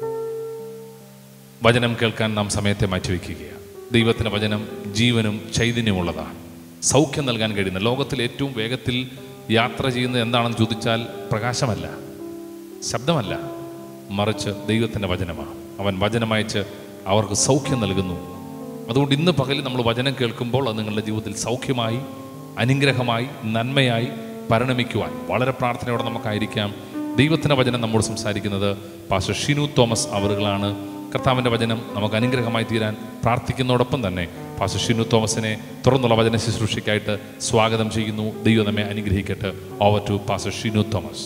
വചനം കേൾക്കാൻ നാം സമയത്തെ മാറ്റിവെക്കുകയാണ് ദൈവത്തിൻ്റെ വചനം ജീവനും ചൈതന്യമുള്ളതാണ് സൗഖ്യം നൽകാൻ കഴിയുന്ന ലോകത്തിൽ ഏറ്റവും വേഗത്തിൽ യാത്ര ചെയ്യുന്നത് എന്താണെന്ന് ചോദിച്ചാൽ പ്രകാശമല്ല ശബ്ദമല്ല മറിച്ച് ദൈവത്തിൻ്റെ വചനമാണ് അവൻ വചനമയച്ച് അവർക്ക് സൗഖ്യം നൽകുന്നു അതുകൊണ്ട് ഇന്ന് പകൽ നമ്മൾ വചനം കേൾക്കുമ്പോൾ അത് നിങ്ങളുടെ ജീവിതത്തിൽ സൗഖ്യമായി അനുഗ്രഹമായി നന്മയായി പരിണമിക്കുവാൻ വളരെ പ്രാർത്ഥനയോടെ നമുക്കായിരിക്കാം ദൈവത്തിൻ്റെ വചനം നമ്മോട് സംസാരിക്കുന്നത് പാസ്റ്റർ ഷിനു തോമസ് അവറുകളാണ് കർത്താവിൻ്റെ വചനം നമുക്ക് അനുഗ്രഹമായി തീരാൻ പ്രാർത്ഥിക്കുന്നതോടൊപ്പം തന്നെ പാസ്റ്റർ ഷിനു തോമസിനെ തുറന്നുള്ള വചന ശുശ്രൂഷയ്ക്കായിട്ട് സ്വാഗതം ചെയ്യുന്നു ദൈവം നമ്മെ അനുഗ്രഹിക്കട്ടെ over to pastor Shinu Thomas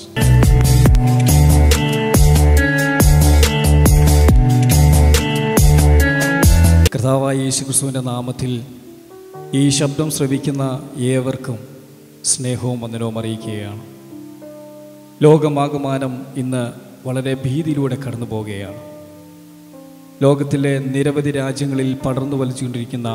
കർത്താവായ യേശുക്രിസ്തുവിൻ്റെ നാമത്തിൽ ഈ ശബ്ദം ശ്രവിക്കുന്ന ഏവർക്കും സ്നേഹവും വന്ദനവും അറിയിക്കുകയാണ് ലോകമാകമാനം ഇന്ന് വളരെ ഭീതിയിലൂടെ കടന്നു പോവുകയാണ് ലോകത്തിലെ നിരവധി രാജ്യങ്ങളിൽ പടർന്നു വലിച്ചുകൊണ്ടിരിക്കുന്ന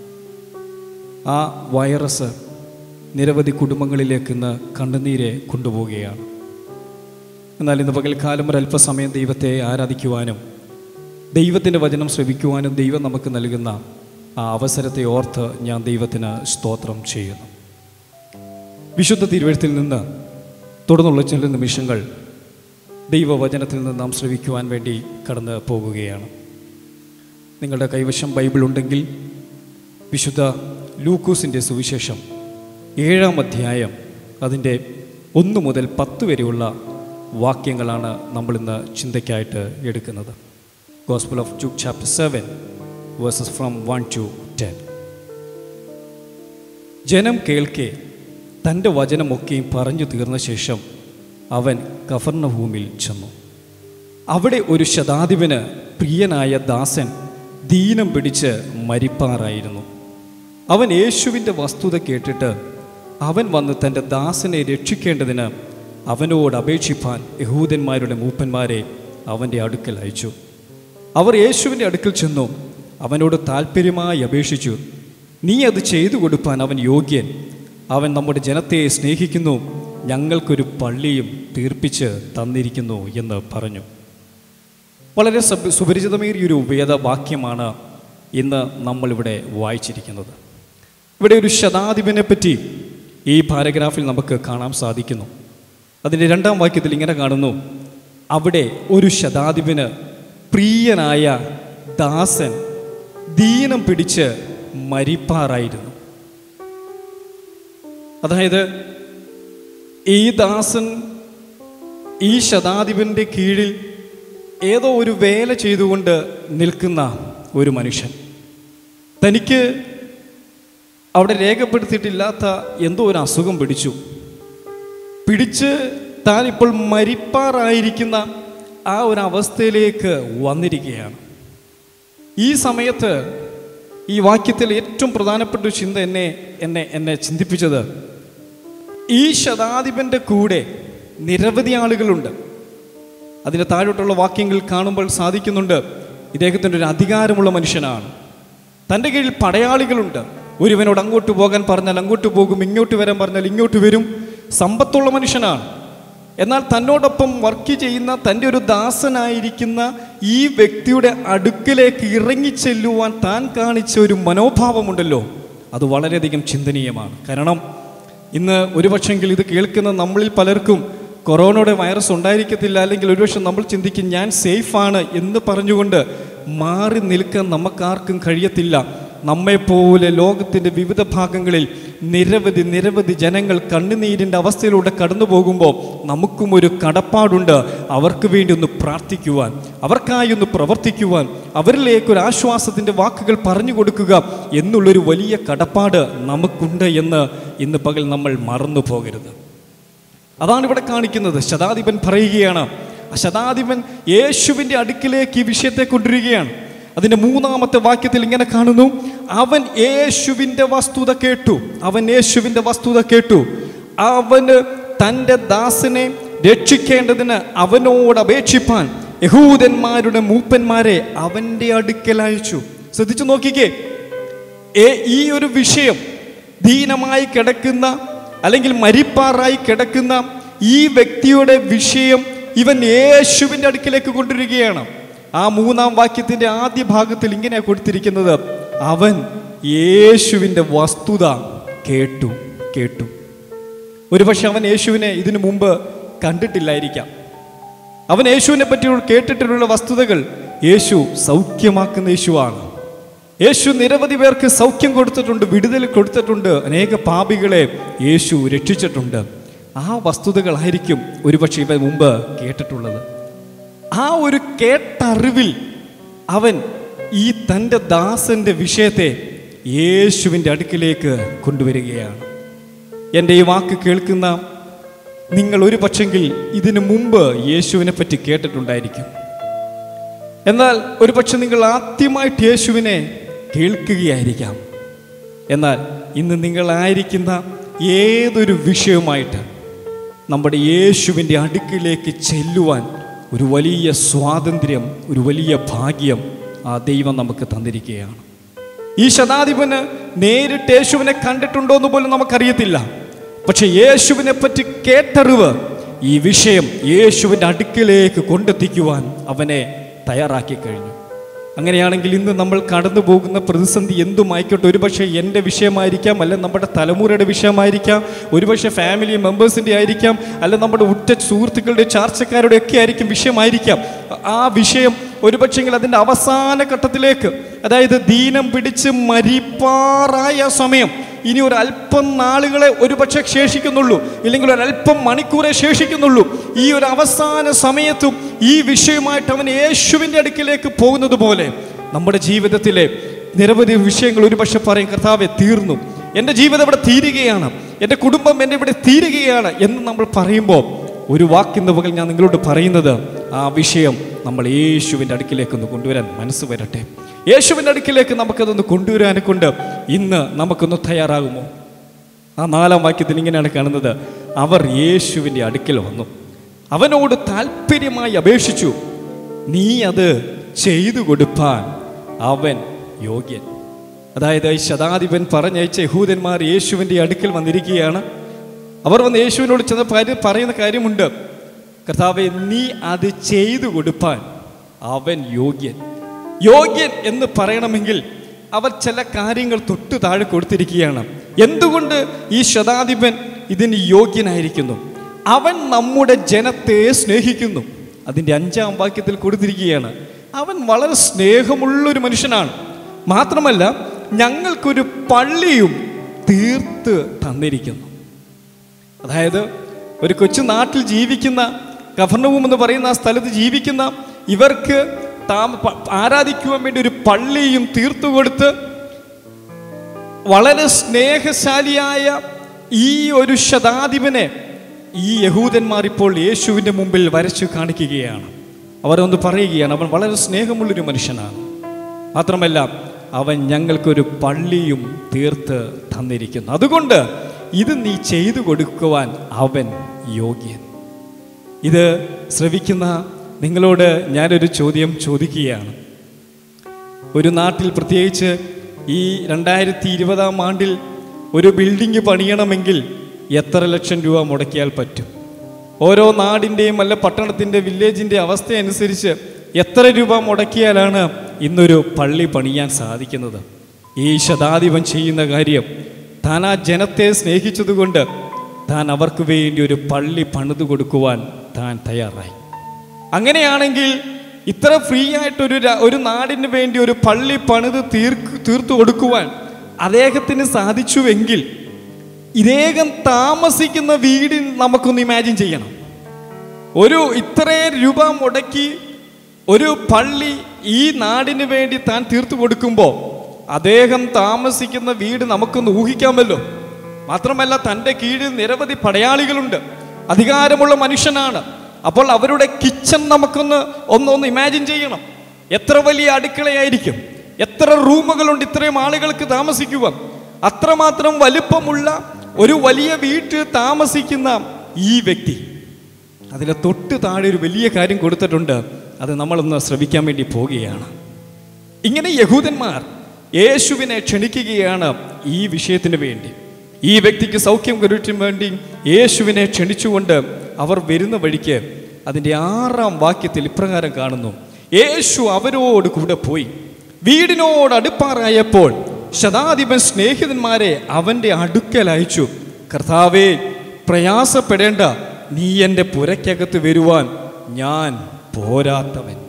ആ വൈറസ് നിരവധി കുടുംബങ്ങളിലേക്ക് ഇന്ന് കണ്ണുനീരെ കൊണ്ടുപോവുകയാണ് എന്നാൽ ഇന്ന് പകൽക്കാലം ഒരു അല്പസമയം ദൈവത്തെ ആരാധിക്കുവാനും ദൈവത്തിൻ്റെ വചനം ശ്രവിക്കുവാനും ദൈവം നമുക്ക് നൽകുന്ന ആ അവസരത്തെ ഓർത്ത് ഞാൻ ദൈവത്തിന് സ്തോത്രം ചെയ്യുന്നു വിശുദ്ധ തിരുവഴുത്തിൽ നിന്ന് തുടർന്നുള്ള ചില നിമിഷങ്ങൾ ദൈവവചനത്തിൽ നിന്ന് നാം ശ്രവിക്കുവാൻ വേണ്ടി കടന്നു പോകുകയാണ് നിങ്ങളുടെ കൈവശം ബൈബിൾ ഉണ്ടെങ്കിൽ വിശുദ്ധ ലൂക്കോസിൻ്റെ സുവിശേഷം ഏഴാം അധ്യായം അതിൻ്റെ ഒന്ന് മുതൽ പത്ത് വരെയുള്ള വാക്യങ്ങളാണ് നമ്മളിന്ന് ചിന്തയ്ക്കായിട്ട് എടുക്കുന്നത് gospel of Luke chapter seven verses from one to ten ജനം കേൾക്കെ തൻ്റെ വചനമൊക്കെയും പറഞ്ഞു തീർന്ന ശേഷം അവൻ കഫർണഭൂമിൽ ചെന്നു അവിടെ ഒരു ശതാധിപന് പ്രിയനായ ദാസൻ ദീനം പിടിച്ച് മരിപ്പാറായിരുന്നു അവൻ യേശുവിൻ്റെ വസ്തുത കേട്ടിട്ട് അവൻ വന്ന് തൻ്റെ ദാസനെ രക്ഷിക്കേണ്ടതിന് അവനോട് അപേക്ഷിപ്പാൻ യഹൂദന്മാരുടെ മൂപ്പന്മാരെ അവൻ്റെ അടുക്കൽ അയച്ചു അവർ യേശുവിൻ്റെ അടുക്കൽ ചെന്നു അവനോട് താല്പര്യമായി അപേക്ഷിച്ചു നീ അത് ചെയ്തു കൊടുപ്പാൻ അവൻ യോഗ്യൻ അവൻ നമ്മുടെ ജനത്തെ സ്നേഹിക്കുന്നു ഞങ്ങൾക്കൊരു പള്ളിയും തീർപ്പിച്ച് തന്നിരിക്കുന്നു എന്ന് പറഞ്ഞു വളരെ സബ് സുപരിചിതമേറിയൊരു വേദവാക്യമാണ് ഇന്ന് നമ്മളിവിടെ വായിച്ചിരിക്കുന്നത് ഇവിടെ ഒരു ശതാധിപനെ പറ്റി ഈ പാരഗ്രാഫിൽ നമുക്ക് കാണാൻ സാധിക്കുന്നു അതിൻ്റെ രണ്ടാം വാക്യത്തിൽ ഇങ്ങനെ കാണുന്നു അവിടെ ഒരു ശതാധിപന് പ്രിയനായ ദാസൻ ദീനം പിടിച്ച് മരിപ്പാറായിരുന്നു അതായത് ഈ ദാസൻ ഈ ശതാധിപൻ്റെ കീഴിൽ ഏതോ ഒരു വേല ചെയ്തുകൊണ്ട് നിൽക്കുന്ന ഒരു മനുഷ്യൻ തനിക്ക് അവിടെ രേഖപ്പെടുത്തിയിട്ടില്ലാത്ത എന്തോ ഒരു അസുഖം പിടിച്ചു പിടിച്ച് താൻ ഇപ്പോൾ മരിപ്പാറായിരിക്കുന്ന ആ ഒരു അവസ്ഥയിലേക്ക് വന്നിരിക്കുകയാണ് ഈ സമയത്ത് ഈ വാക്യത്തിൽ ഏറ്റവും പ്രധാനപ്പെട്ട ഒരു ചിന്ത എന്നെ എന്നെ എന്നെ ചിന്തിപ്പിച്ചത് ഈ ശതാധിപൻ്റെ കൂടെ നിരവധി ആളുകളുണ്ട് അതിൻ്റെ താഴോട്ടുള്ള വാക്യങ്ങൾ കാണുമ്പോൾ സാധിക്കുന്നുണ്ട് ഇദ്ദേഹത്തിൻ്റെ ഒരു അധികാരമുള്ള മനുഷ്യനാണ് തൻ്റെ കീഴിൽ പടയാളികളുണ്ട് ഒരുവനോട് അങ്ങോട്ട് പോകാൻ പറഞ്ഞാൽ അങ്ങോട്ട് പോകും ഇങ്ങോട്ട് വരാൻ പറഞ്ഞാൽ ഇങ്ങോട്ട് വരും സമ്പത്തുള്ള മനുഷ്യനാണ് എന്നാൽ തന്നോടൊപ്പം വർക്ക് ചെയ്യുന്ന തൻ്റെ ഒരു ദാസനായിരിക്കുന്ന ഈ വ്യക്തിയുടെ അടുക്കിലേക്ക് ഇറങ്ങിച്ചെല്ലുവാൻ താൻ കാണിച്ച ഒരു മനോഭാവമുണ്ടല്ലോ അത് വളരെയധികം ചിന്തനീയമാണ് കാരണം ഇന്ന് ഒരുപക്ഷെങ്കിൽ ഇത് കേൾക്കുന്ന നമ്മളിൽ പലർക്കും കൊറോണയുടെ വൈറസ് ഉണ്ടായിരിക്കത്തില്ല അല്ലെങ്കിൽ ഒരുപക്ഷെ നമ്മൾ ചിന്തിക്കും ഞാൻ സേഫാണ് എന്ന് പറഞ്ഞുകൊണ്ട് മാറി നിൽക്കാൻ നമുക്കാർക്കും കഴിയത്തില്ല നമ്മെപ്പോലെ ലോകത്തിൻ്റെ വിവിധ ഭാഗങ്ങളിൽ നിരവധി നിരവധി ജനങ്ങൾ കണ്ണുനീരിൻ്റെ അവസ്ഥയിലൂടെ കടന്നു പോകുമ്പോൾ നമുക്കും ഒരു കടപ്പാടുണ്ട് അവർക്ക് വേണ്ടി ഒന്ന് പ്രാർത്ഥിക്കുവാൻ അവർക്കായി ഒന്ന് പ്രവർത്തിക്കുവാൻ അവരിലേക്ക് ഒരു ആശ്വാസത്തിൻ്റെ വാക്കുകൾ പറഞ്ഞു കൊടുക്കുക എന്നുള്ളൊരു വലിയ കടപ്പാട് നമുക്കുണ്ട് എന്ന് ഇന്ന് പകൽ നമ്മൾ മറന്നു പോകരുത് അതാണ് ഇവിടെ കാണിക്കുന്നത് ശതാധിപൻ പറയുകയാണ് ആ ശതാധിപൻ യേശുവിൻ്റെ അടുക്കിലേക്ക് ഈ വിഷയത്തെ കൊണ്ടുവരികയാണ് അതിൻ്റെ മൂന്നാമത്തെ വാക്യത്തിൽ ഇങ്ങനെ കാണുന്നു അവൻ യേശുവിൻ്റെ വസ്തുത കേട്ടു അവൻ യേശുവിൻ്റെ വസ്തുത കേട്ടു അവന് തൻ്റെ ദാസനെ രക്ഷിക്കേണ്ടതിന് അവനോട് അപേക്ഷിപ്പാൻ യഹൂദന്മാരുടെ മൂപ്പന്മാരെ അവൻ്റെ അടുക്കൽ അയച്ചു ശ്രദ്ധിച്ചു നോക്കിക്കേ ഏ ഈ ഒരു വിഷയം ദീനമായി കിടക്കുന്ന അല്ലെങ്കിൽ മരിപ്പാറായി കിടക്കുന്ന ഈ വ്യക്തിയുടെ വിഷയം ഇവൻ യേശുവിൻ്റെ അടുക്കിലേക്ക് കൊണ്ടുവരികയാണ് ആ മൂന്നാം വാക്യത്തിന്റെ ആദ്യ ഭാഗത്തിൽ ഇങ്ങനെ കൊടുത്തിരിക്കുന്നത് അവൻ യേശുവിൻ്റെ വസ്തുത കേട്ടു കേട്ടു ഒരുപക്ഷെ അവൻ യേശുവിനെ ഇതിനു മുമ്പ് കണ്ടിട്ടില്ലായിരിക്കാം അവൻ യേശുവിനെ പറ്റി കേട്ടിട്ടുള്ള വസ്തുതകൾ യേശു സൗഖ്യമാക്കുന്ന യേശുവാണ് യേശു നിരവധി പേർക്ക് സൗഖ്യം കൊടുത്തിട്ടുണ്ട് വിടുതൽ കൊടുത്തിട്ടുണ്ട് അനേക പാപികളെ യേശു രക്ഷിച്ചിട്ടുണ്ട് ആ വസ്തുതകളായിരിക്കും ഒരുപക്ഷെ ഇവ മുമ്പ് കേട്ടിട്ടുള്ളത് ആ ഒരു കേട്ടറിവിൽ അവൻ ഈ തൻ്റെ ദാസന്റെ വിഷയത്തെ യേശുവിൻ്റെ അടുക്കിലേക്ക് കൊണ്ടുവരികയാണ് എൻ്റെ ഈ വാക്ക് കേൾക്കുന്ന നിങ്ങൾ ഒരു പക്ഷെങ്കിൽ ഇതിനു മുമ്പ് യേശുവിനെ പറ്റി കേട്ടിട്ടുണ്ടായിരിക്കും എന്നാൽ ഒരു പക്ഷെ നിങ്ങൾ ആദ്യമായിട്ട് യേശുവിനെ കേൾക്കുകയായിരിക്കാം എന്നാൽ ഇന്ന് നിങ്ങളായിരിക്കുന്ന ഏതൊരു വിഷയവുമായിട്ട് നമ്മുടെ യേശുവിൻ്റെ അടുക്കിലേക്ക് ചെല്ലുവാൻ ഒരു വലിയ സ്വാതന്ത്ര്യം ഒരു വലിയ ഭാഗ്യം ആ ദൈവം നമുക്ക് തന്നിരിക്കുകയാണ് ഈ ശതാധിപന് നേരിട്ട് യേശുവിനെ കണ്ടിട്ടുണ്ടോ എന്ന് പോലും നമുക്കറിയത്തില്ല പക്ഷെ യേശുവിനെ പറ്റി കേട്ടറിവ് ഈ വിഷയം യേശുവിൻ്റെ അടുക്കിലേക്ക് കൊണ്ടെത്തിക്കുവാൻ അവനെ തയ്യാറാക്കി കഴിഞ്ഞു അങ്ങനെയാണെങ്കിൽ ഇന്ന് നമ്മൾ കടന്നു പോകുന്ന പ്രതിസന്ധി എന്തുമായിക്കോട്ടെ ഒരുപക്ഷെ എൻ്റെ വിഷയമായിരിക്കാം അല്ല നമ്മുടെ തലമുറയുടെ വിഷയമായിരിക്കാം ഒരുപക്ഷെ ഫാമിലി മെമ്പേഴ്സിൻ്റെ ആയിരിക്കാം അല്ല നമ്മുടെ ഉറ്റ സുഹൃത്തുക്കളുടെ ചാർച്ചക്കാരുടെ ഒക്കെ ആയിരിക്കും വിഷയമായിരിക്കാം ആ വിഷയം ഒരുപക്ഷെങ്കിൽ അതിൻ്റെ അവസാന ഘട്ടത്തിലേക്ക് അതായത് ദീനം പിടിച്ച് മരിപ്പാറായ സമയം ഇനി ഒരു അല്പം നാളുകളെ ഒരുപക്ഷെ ശേഷിക്കുന്നുള്ളൂ ഇല്ലെങ്കിൽ ഒരു അല്പം മണിക്കൂറെ ശേഷിക്കുന്നുള്ളൂ ഈ ഒരു അവസാന സമയത്തും ഈ വിഷയമായിട്ട് അവൻ യേശുവിൻ്റെ അടുക്കിലേക്ക് പോകുന്നത് പോലെ നമ്മുടെ ജീവിതത്തിലെ നിരവധി വിഷയങ്ങൾ ഒരുപക്ഷെ പറയും കർത്താവെ തീർന്നു എൻ്റെ ജീവിതം ഇവിടെ തീരുകയാണ് എൻ്റെ കുടുംബം എൻ്റെ ഇവിടെ തീരുകയാണ് എന്ന് നമ്മൾ പറയുമ്പോൾ ഒരു വാക്കിന്ന് പകൽ ഞാൻ നിങ്ങളോട് പറയുന്നത് ആ വിഷയം നമ്മൾ യേശുവിൻ്റെ അടുക്കിലേക്ക് ഒന്ന് കൊണ്ടുവരാൻ മനസ്സ് വരട്ടെ യേശുവിൻ്റെ അടുക്കിലേക്ക് നമുക്കതൊന്ന് കൊണ്ടുവരാനെ കൊണ്ട് ഇന്ന് നമുക്കൊന്ന് തയ്യാറാകുമോ ആ നാലാം വാക്യത്തിൽ ഇങ്ങനെയാണ് കാണുന്നത് അവർ യേശുവിൻ്റെ അടുക്കൽ വന്നു അവനോട് താല്പര്യമായി അപേക്ഷിച്ചു നീ അത് ചെയ്തു കൊടുപ്പാൻ അവൻ യോഗ്യൻ അതായത് ഈ ശതാധിപൻ പറഞ്ഞയച്ച യഹൂദന്മാർ യേശുവിൻ്റെ അടുക്കൽ വന്നിരിക്കുകയാണ് അവർ വന്ന് യേശുവിനോട് ചെന്ന് പരി- പറയുന്ന കാര്യമുണ്ട് കർത്താവെ നീ അത് ചെയ്തു കൊടുപ്പാൻ അവൻ യോഗ്യൻ യോഗ്യൻ എന്ന് പറയണമെങ്കിൽ അവർ ചില കാര്യങ്ങൾ തൊട്ടു താഴെ കൊടുത്തിരിക്കുകയാണ് എന്തുകൊണ്ട് ഈ ശതാധിപൻ ഇതിന് യോഗ്യനായിരിക്കുന്നു അവൻ നമ്മുടെ ജനത്തെ സ്നേഹിക്കുന്നു അതിൻ്റെ അഞ്ചാം വാക്യത്തിൽ കൊടുത്തിരിക്കുകയാണ് അവൻ വളരെ സ്നേഹമുള്ളൊരു മനുഷ്യനാണ് മാത്രമല്ല ഞങ്ങൾക്കൊരു പള്ളിയും തീർത്ത് തന്നിരിക്കുന്നു അതായത് ഒരു കൊച്ചു നാട്ടിൽ ജീവിക്കുന്ന കഫർണവും എന്ന് പറയുന്ന ആ സ്ഥലത്ത് ജീവിക്കുന്ന ഇവർക്ക് താമ പ- ആരാധിക്കുവാൻ വേണ്ടി ഒരു പള്ളിയും തീർത്തു കൊടുത്ത് വളരെ സ്നേഹശാലിയായ ഈ ഒരു ശതാധിപനെ ഈ യഹൂദന്മാർ ഇപ്പോൾ യേശുവിൻ്റെ മുമ്പിൽ വരച്ചു കാണിക്കുകയാണ് അവരൊന്ന് പറയുകയാണ് അവൻ വളരെ സ്നേഹമുള്ളൊരു മനുഷ്യനാണ് മാത്രമല്ല അവൻ ഞങ്ങൾക്കൊരു പള്ളിയും തീർത്ത് തന്നിരിക്കുന്നു അതുകൊണ്ട് ഇത് നീ ചെയ്തു കൊടുക്കുവാൻ അവൻ യോഗ്യൻ ഇത് ശ്രവിക്കുന്ന നിങ്ങളോട് ഞാനൊരു ചോദ്യം ചോദിക്കുകയാണ് ഒരു നാട്ടിൽ പ്രത്യേകിച്ച് ഈ രണ്ടായിരത്തി ഇരുപതാം ആണ്ടിൽ ഒരു ബിൽഡിംഗ് പണിയണമെങ്കിൽ എത്ര ലക്ഷം രൂപ മുടക്കിയാൽ പറ്റും ഓരോ നാടിൻ്റെയും അല്ല പട്ടണത്തിൻ്റെ വില്ലേജിൻ്റെ അവസ്ഥ അനുസരിച്ച് എത്ര രൂപ മുടക്കിയാലാണ് ഇന്നൊരു പള്ളി പണിയാൻ സാധിക്കുന്നത് ഈ ശതാധിപൻ ചെയ്യുന്ന കാര്യം താൻ ആ ജനത്തെ സ്നേഹിച്ചതുകൊണ്ട് താൻ അവർക്ക് വേണ്ടി ഒരു പള്ളി പണിതു കൊടുക്കുവാൻ താൻ തയ്യാറായി അങ്ങനെയാണെങ്കിൽ ഇത്ര ഫ്രീ ആയിട്ടൊരു ര- ഒരു നാടിന് വേണ്ടി ഒരു പള്ളി പണിത് തീർക്ക് തീർത്തു കൊടുക്കുവാൻ അദ്ദേഹത്തിന് സാധിച്ചുവെങ്കിൽ ഇദ്ദേഹം താമസിക്കുന്ന വീട് നമുക്കൊന്ന് ഇമാജിൻ ചെയ്യണം ഒരു ഇത്രയും രൂപ മുടക്കി ഒരു പള്ളി ഈ നാടിന് വേണ്ടി താൻ തീർത്തു കൊടുക്കുമ്പോൾ അദ്ദേഹം താമസിക്കുന്ന വീട് നമുക്കൊന്ന് ഊഹിക്കാമല്ലോ മാത്രമല്ല തൻ്റെ കീഴിൽ നിരവധി പടയാളികളുണ്ട് അധികാരമുള്ള മനുഷ്യനാണ് അപ്പോൾ അവരുടെ കിച്ചൺ നമുക്കൊന്ന് ഒന്നൊന്ന് ഇമാജിൻ ചെയ്യണം എത്ര വലിയ അടുക്കളയായിരിക്കും എത്ര റൂമുകളുണ്ട് ഇത്രയും ആളുകൾക്ക് താമസിക്കുവാൻ അത്രമാത്രം വലിപ്പമുള്ള ഒരു വലിയ വീട്ടിൽ താമസിക്കുന്ന ഈ വ്യക്തി അതിലെ തൊട്ട് താഴെ ഒരു വലിയ കാര്യം കൊടുത്തിട്ടുണ്ട് അത് നമ്മളൊന്ന് ശ്രമിക്കാൻ വേണ്ടി പോവുകയാണ് ഇങ്ങനെ യഹൂദന്മാർ യേശുവിനെ ക്ഷണിക്കുകയാണ് ഈ വിഷയത്തിന് വേണ്ടി ഈ വ്യക്തിക്ക് സൗഖ്യം കരുറ്റിന് വേണ്ടി യേശുവിനെ ക്ഷണിച്ചുകൊണ്ട് അവർ വരുന്ന വഴിക്ക് അതിൻ്റെ ആറാം വാക്യത്തിൽ ഇപ്രകാരം കാണുന്നു യേശു അവരോട് കൂടെ പോയി വീടിനോട് അടുപ്പാറായപ്പോൾ ശതാധിപൻ സ്നേഹിതന്മാരെ അവൻ്റെ അടുക്കൽ അയച്ചു കർത്താവേ പ്രയാസപ്പെടേണ്ട നീ എൻ്റെ പുരയ്ക്കകത്ത് വരുവാൻ ഞാൻ പോരാത്തവൻ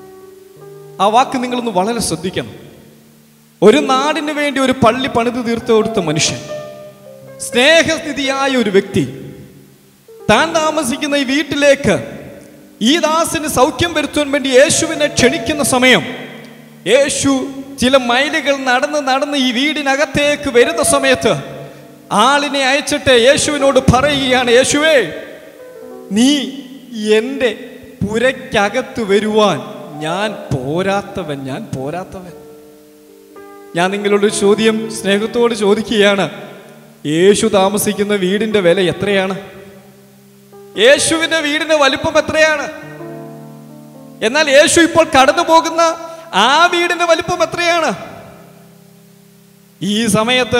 ആ വാക്ക് നിങ്ങളൊന്ന് വളരെ ശ്രദ്ധിക്കണം ഒരു നാടിന് വേണ്ടി ഒരു പള്ളി പണിത് തീർത്തു കൊടുത്ത മനുഷ്യൻ സ്നേഹസ്ഥിതിയായ ഒരു വ്യക്തി താൻ താമസിക്കുന്ന ഈ വീട്ടിലേക്ക് ഈ ദാസിന് സൗഖ്യം വരുത്തുവാൻ വേണ്ടി യേശുവിനെ ക്ഷണിക്കുന്ന സമയം യേശു ചില മൈലുകൾ നടന്ന് നടന്ന് ഈ വീടിനകത്തേക്ക് വരുന്ന സമയത്ത് ആളിനെ അയച്ചിട്ട് യേശുവിനോട് പറയുകയാണ് യേശുവേ നീ എൻ്റെ പുരയ്ക്കകത്ത് വരുവാൻ ഞാൻ പോരാത്തവൻ ഞാൻ പോരാത്തവൻ ഞാൻ നിങ്ങളോട് ഒരു ചോദ്യം സ്നേഹത്തോട് ചോദിക്കുകയാണ് യേശു താമസിക്കുന്ന വീടിൻ്റെ വില എത്രയാണ് യേശുവിന്റെ വീടിന്റെ വലിപ്പം എത്രയാണ് എന്നാൽ യേശു ഇപ്പോൾ കടന്നു പോകുന്ന ആ വീടിന്റെ വലിപ്പം എത്രയാണ് ഈ സമയത്ത്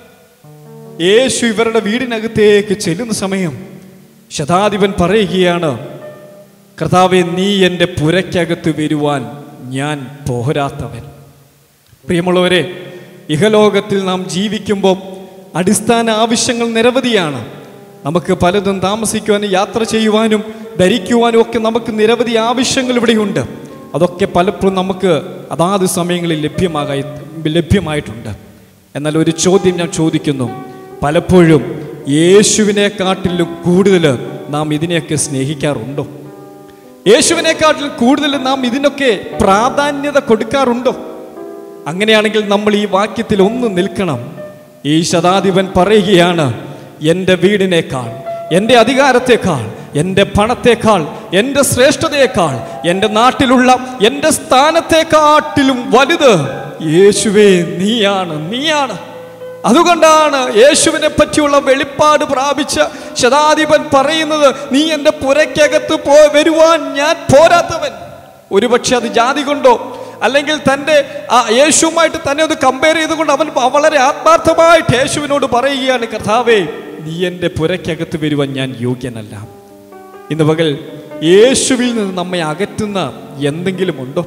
യേശു ഇവരുടെ വീടിനകത്തേക്ക് ചെല്ലുന്ന സമയം ശതാധിപൻ പറയുകയാണ് കർത്താവെ നീ എൻ്റെ പുരയ്ക്കകത്ത് വരുവാൻ ഞാൻ പോരാത്തവൻ പ്രിയമുള്ളവരെ ഇഹലോകത്തിൽ നാം ജീവിക്കുമ്പോൾ അടിസ്ഥാന ആവശ്യങ്ങൾ നിരവധിയാണ് നമുക്ക് പലതും താമസിക്കുവാനും യാത്ര ചെയ്യുവാനും ധരിക്കുവാനും ഒക്കെ നമുക്ക് നിരവധി ആവശ്യങ്ങൾ ഇവിടെയുണ്ട് അതൊക്കെ പലപ്പോഴും നമുക്ക് അതാത് സമയങ്ങളിൽ ലഭ്യമാകായി ലഭ്യമായിട്ടുണ്ട് എന്നാൽ ഒരു ചോദ്യം ഞാൻ ചോദിക്കുന്നു പലപ്പോഴും യേശുവിനെക്കാട്ടിലും കൂടുതൽ നാം ഇതിനെയൊക്കെ സ്നേഹിക്കാറുണ്ടോ യേശുവിനെക്കാട്ടിലും കൂടുതൽ നാം ഇതിനൊക്കെ പ്രാധാന്യത കൊടുക്കാറുണ്ടോ അങ്ങനെയാണെങ്കിൽ നമ്മൾ ഈ വാക്യത്തിൽ ഒന്ന് നിൽക്കണം ഈ ശതാധിപൻ പറയുകയാണ് എൻ്റെ വീടിനേക്കാൾ എൻ്റെ അധികാരത്തെക്കാൾ എൻ്റെ പണത്തെക്കാൾ എൻ്റെ ശ്രേഷ്ഠതയേക്കാൾ എൻ്റെ നാട്ടിലുള്ള എൻ്റെ സ്ഥാനത്തെക്കാട്ടിലും വലുത് യേശുവേ നീയാണ് നീയാണ് അതുകൊണ്ടാണ് യേശുവിനെ പറ്റിയുള്ള വെളിപ്പാട് പ്രാപിച്ച ശതാധിപൻ പറയുന്നത് നീ എൻ്റെ പുരയ്ക്കകത്ത് പോ വരുവാൻ ഞാൻ പോരാത്തവൻ ഒരുപക്ഷെ അത് ജാതി കൊണ്ടോ അല്ലെങ്കിൽ തൻ്റെ ആ യേശുവുമായിട്ട് തന്നെ ഒന്ന് കമ്പയർ ചെയ്തുകൊണ്ട് അവൻ വളരെ ആത്മാർത്ഥമായിട്ട് യേശുവിനോട് പറയുകയാണ് കർത്താവേ നീ എൻ്റെ പുരയ്ക്കകത്ത് വരുവാൻ ഞാൻ യോഗ്യനല്ല ഇന്ന് പകൽ യേശുവിൽ നിന്ന് നമ്മെ അകറ്റുന്ന എന്തെങ്കിലും ഉണ്ടോ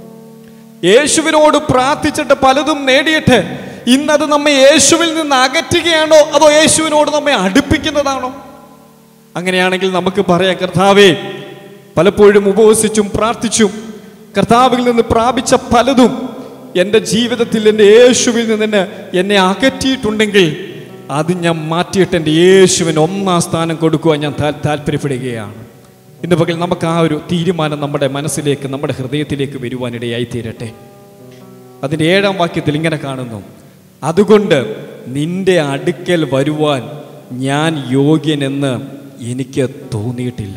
യേശുവിനോട് പ്രാർത്ഥിച്ചിട്ട് പലതും നേടിയിട്ട് ഇന്നത് നമ്മെ യേശുവിൽ നിന്ന് അകറ്റുകയാണോ അതോ യേശുവിനോട് നമ്മെ അടുപ്പിക്കുന്നതാണോ അങ്ങനെയാണെങ്കിൽ നമുക്ക് പറയാം കർത്താവേ പലപ്പോഴും ഉപവസിച്ചും പ്രാർത്ഥിച്ചും കർത്താവിൽ നിന്ന് പ്രാപിച്ച പലതും എൻ്റെ ജീവിതത്തിൽ എൻ്റെ യേശുവിൽ നിന്ന് എന്നെ എന്നെ അകറ്റിയിട്ടുണ്ടെങ്കിൽ അത് ഞാൻ മാറ്റിയിട്ട് എൻ്റെ യേശുവിന് ഒന്നാം സ്ഥാനം കൊടുക്കുവാൻ ഞാൻ താൽ- താല്പര്യപ്പെടുകയാണ് ഇന്ന് പകൽ നമുക്ക് ആ ഒരു തീരുമാനം നമ്മുടെ മനസ്സിലേക്ക് നമ്മുടെ ഹൃദയത്തിലേക്ക് വരുവാനിടയായി തീരട്ടെ അതിൻ്റെ ഏഴാം വാക്യത്തിൽ ഇങ്ങനെ കാണുന്നു അതുകൊണ്ട് നിന്റെ അടുക്കൽ വരുവാൻ ഞാൻ യോഗ്യനെന്ന് എനിക്ക് തോന്നിയിട്ടില്ല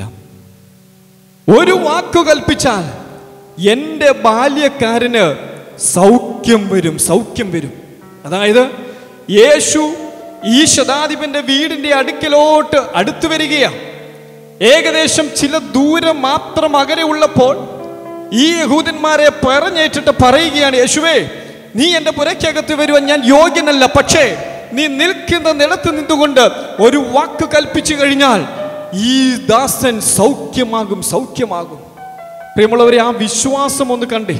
ഒരു വാക്കു കൽപ്പിച്ചാൽ എൻ്റെ ബാല്യക്കാരന് സൗഖ്യം വരും സൗഖ്യം വരും അതായത് യേശു ഈ ശതാധിപന്റെ വീടിന്റെ അടുക്കലോട്ട് അടുത്തു വരികയാണ് ഏകദേശം ചില ദൂരം മാത്രം അകലെ ഉള്ളപ്പോൾ ഈ യഹൂദന്മാരെ പറഞ്ഞേറ്റിട്ട് പറയുകയാണ് യേശുവേ നീ എൻ്റെ പുരയ്ക്കകത്ത് വരുവാൻ ഞാൻ യോഗ്യനല്ല പക്ഷേ നീ നിൽക്കുന്ന നിലത്ത് നിന്നുകൊണ്ട് ഒരു വാക്ക് കൽപ്പിച്ചു കഴിഞ്ഞാൽ ഈ ദാസൻ സൗഖ്യമാകും സൗഖ്യമാകും പ്രിയമുള്ളവരെ ആ വിശ്വാസം ഒന്ന് കണ്ടേ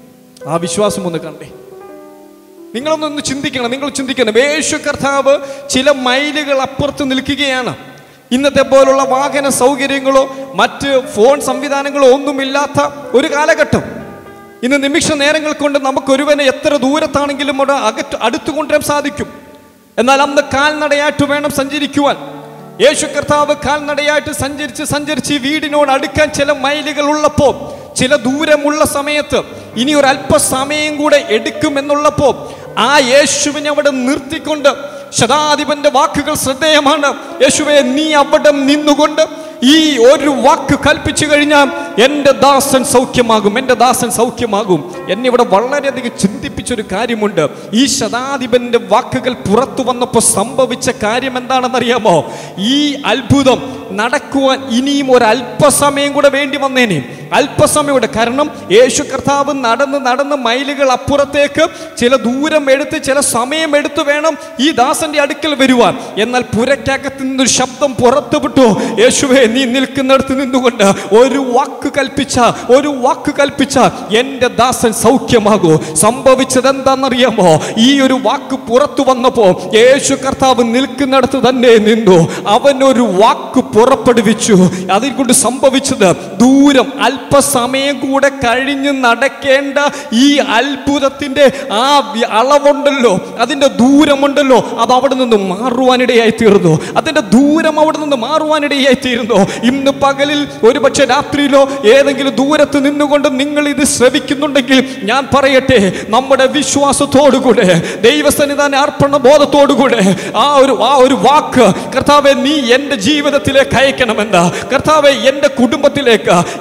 ആ വിശ്വാസം ഒന്ന് കണ്ടേ നിങ്ങളൊന്നൊന്ന് ചിന്തിക്കണം നിങ്ങൾ ചിന്തിക്കണം യേശു കർത്താവ് ചില മൈലുകൾ അപ്പുറത്ത് നിൽക്കുകയാണ് ഇന്നത്തെ പോലുള്ള വാഹന സൗകര്യങ്ങളോ മറ്റ് ഫോൺ സംവിധാനങ്ങളോ ഒന്നുമില്ലാത്ത ഒരു കാലഘട്ടം ഇന്ന് നിമിഷ നേരങ്ങൾ കൊണ്ട് നമുക്കൊരുവനെ എത്ര ദൂരത്താണെങ്കിലും അവിടെ അകറ്റ് അടുത്തു കൊണ്ടുവരാൻ സാധിക്കും എന്നാൽ അന്ന് കാൽനടയായിട്ട് വേണം സഞ്ചരിക്കുവാൻ യേശു കർത്താവ് കാൽനടയായിട്ട് സഞ്ചരിച്ച് സഞ്ചരിച്ച് ഈ വീടിനോട് അടുക്കാൻ ചില മൈലുകൾ ഉള്ളപ്പോ ചില ദൂരമുള്ള സമയത്ത് ഇനി ഒരു അല്പസമയം കൂടെ എടുക്കുമെന്നുള്ളപ്പോ ആ യേശുവിനെ അവിടെ നിർത്തിക്കൊണ്ട് ശതാധിപന്റെ വാക്കുകൾ ശ്രദ്ധേയമാണ് യേശുവെ നീ അവിടെ നിന്നുകൊണ്ട് ഈ ഒരു വാക്ക് കൽപ്പിച്ചു കഴിഞ്ഞാൽ എൻ്റെ ദാസൻ സൗഖ്യമാകും എൻ്റെ ദാസൻ സൗഖ്യമാകും എന്നെ ഇവിടെ വളരെയധികം ചിന്തിപ്പിച്ചൊരു കാര്യമുണ്ട് ഈ ശതാധിപന്റെ വാക്കുകൾ പുറത്തു വന്നപ്പോൾ സംഭവിച്ച കാര്യം എന്താണെന്നറിയാമോ ഈ അത്ഭുതം നടക്കുവാൻ ഇനിയും ഒരു അല്പസമയം കൂടെ വേണ്ടി വന്നേനെ അല്പസമയം കൂടെ കാരണം യേശു കർത്താവ് നടന്ന് നടന്ന് മൈലുകൾ അപ്പുറത്തേക്ക് ചില ദൂരം എടുത്ത് ചില സമയം എടുത്ത് വേണം ഈ ദാസന്റെ അടുക്കൽ വരുവാൻ എന്നാൽ പുരക്കകത്ത് നിന്നൊരു ശബ്ദം പുറത്തു വിട്ടു യേശുവേ നീ നിൽക്കുന്നിടത്ത് നിന്നുകൊണ്ട് ഒരു വാക്ക് കൽപ്പിച്ച ഒരു വാക്ക് കൽപ്പിച്ച എൻ്റെ ദാസൻ സൗഖ്യമാകൂ സംഭവിച്ചത് എന്താണെന്നറിയാമോ ഈ ഒരു വാക്ക് പുറത്തു വന്നപ്പോ യേശു കർത്താവ് നിൽക്കുന്നിടത്ത് തന്നെ നിന്നു അവൻ ഒരു വാക്ക് പുറപ്പെടുവിച്ചു അതിൽ കൊണ്ട് സംഭവിച്ചത് ദൂരം അല്പസമയം കൂടെ കഴിഞ്ഞ് നടക്കേണ്ട ഈ അത്ഭുതത്തിന്റെ ആ വി- അളവുണ്ടല്ലോ അതിന്റെ ദൂരമുണ്ടല്ലോ അത് അവിടെ നിന്ന് മാറുവാനിടയായി തീർന്നു അതിന്റെ ദൂരം അവിടെ നിന്ന് മാറുവാനിടയായി തീർന്നു ഇന്ന് പകലിൽ ഒരുപക്ഷെ രാത്രിയിലോ ഏതെങ്കിലും ദൂരത്ത് നിന്നുകൊണ്ട് നിങ്ങൾ ഇത് ശ്രവിക്കുന്നുണ്ടെങ്കിൽ ഞാൻ പറയട്ടെ നമ്മുടെ വിശ്വാസത്തോടുകൂടെ ദൈവസന്നിധാന അർപ്പണ ബോധത്തോടുകൂടെ ആ ഒരു ആ ഒരു വാക്ക് കർത്താവെ നീ എൻ്റെ ജീവിതത്തിലേക്ക് അയക്കണമെന്ന് കർത്താവെ എൻ്റെ കുടുംബത്തിലേക്ക് എൻ്റെ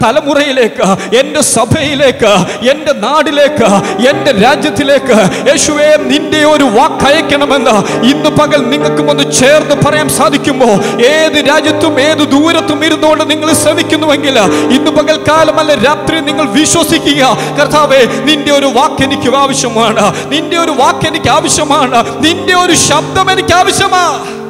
തലമുറയിലേക്ക് എൻ്റെ സഭയിലേക്ക് എൻ്റെ നാടിലേക്ക് എൻ്റെ രാജ്യത്തിലേക്ക് യേശുവേ നിന്റെ ഒരു വാക്കയക്കണമെന്ന് ഇന്ന് പകൽ നിങ്ങൾക്കും ഒന്ന് ചേർന്ന് പറയാൻ സാധിക്കുമോ ഏത് രാജ്യത്തും ഏത് ദൂരത്തും ഇരുന്നുകൊണ്ട് നിങ്ങൾ ശ്രമിക്കുന്നുവെങ്കിൽ ഇന്ന് പകൽക്കാലമല്ല രാത്രി നിങ്ങൾ വിശ്വസിക്കുക കർത്താവേ നിന്റെ ഒരു വാക്ക് എനിക്ക് ആവശ്യമാണ് നിന്റെ ഒരു വാക്ക് എനിക്ക് ആവശ്യമാണ് നിന്റെ ഒരു ശബ്ദം എനിക്ക് ആവശ്യമാ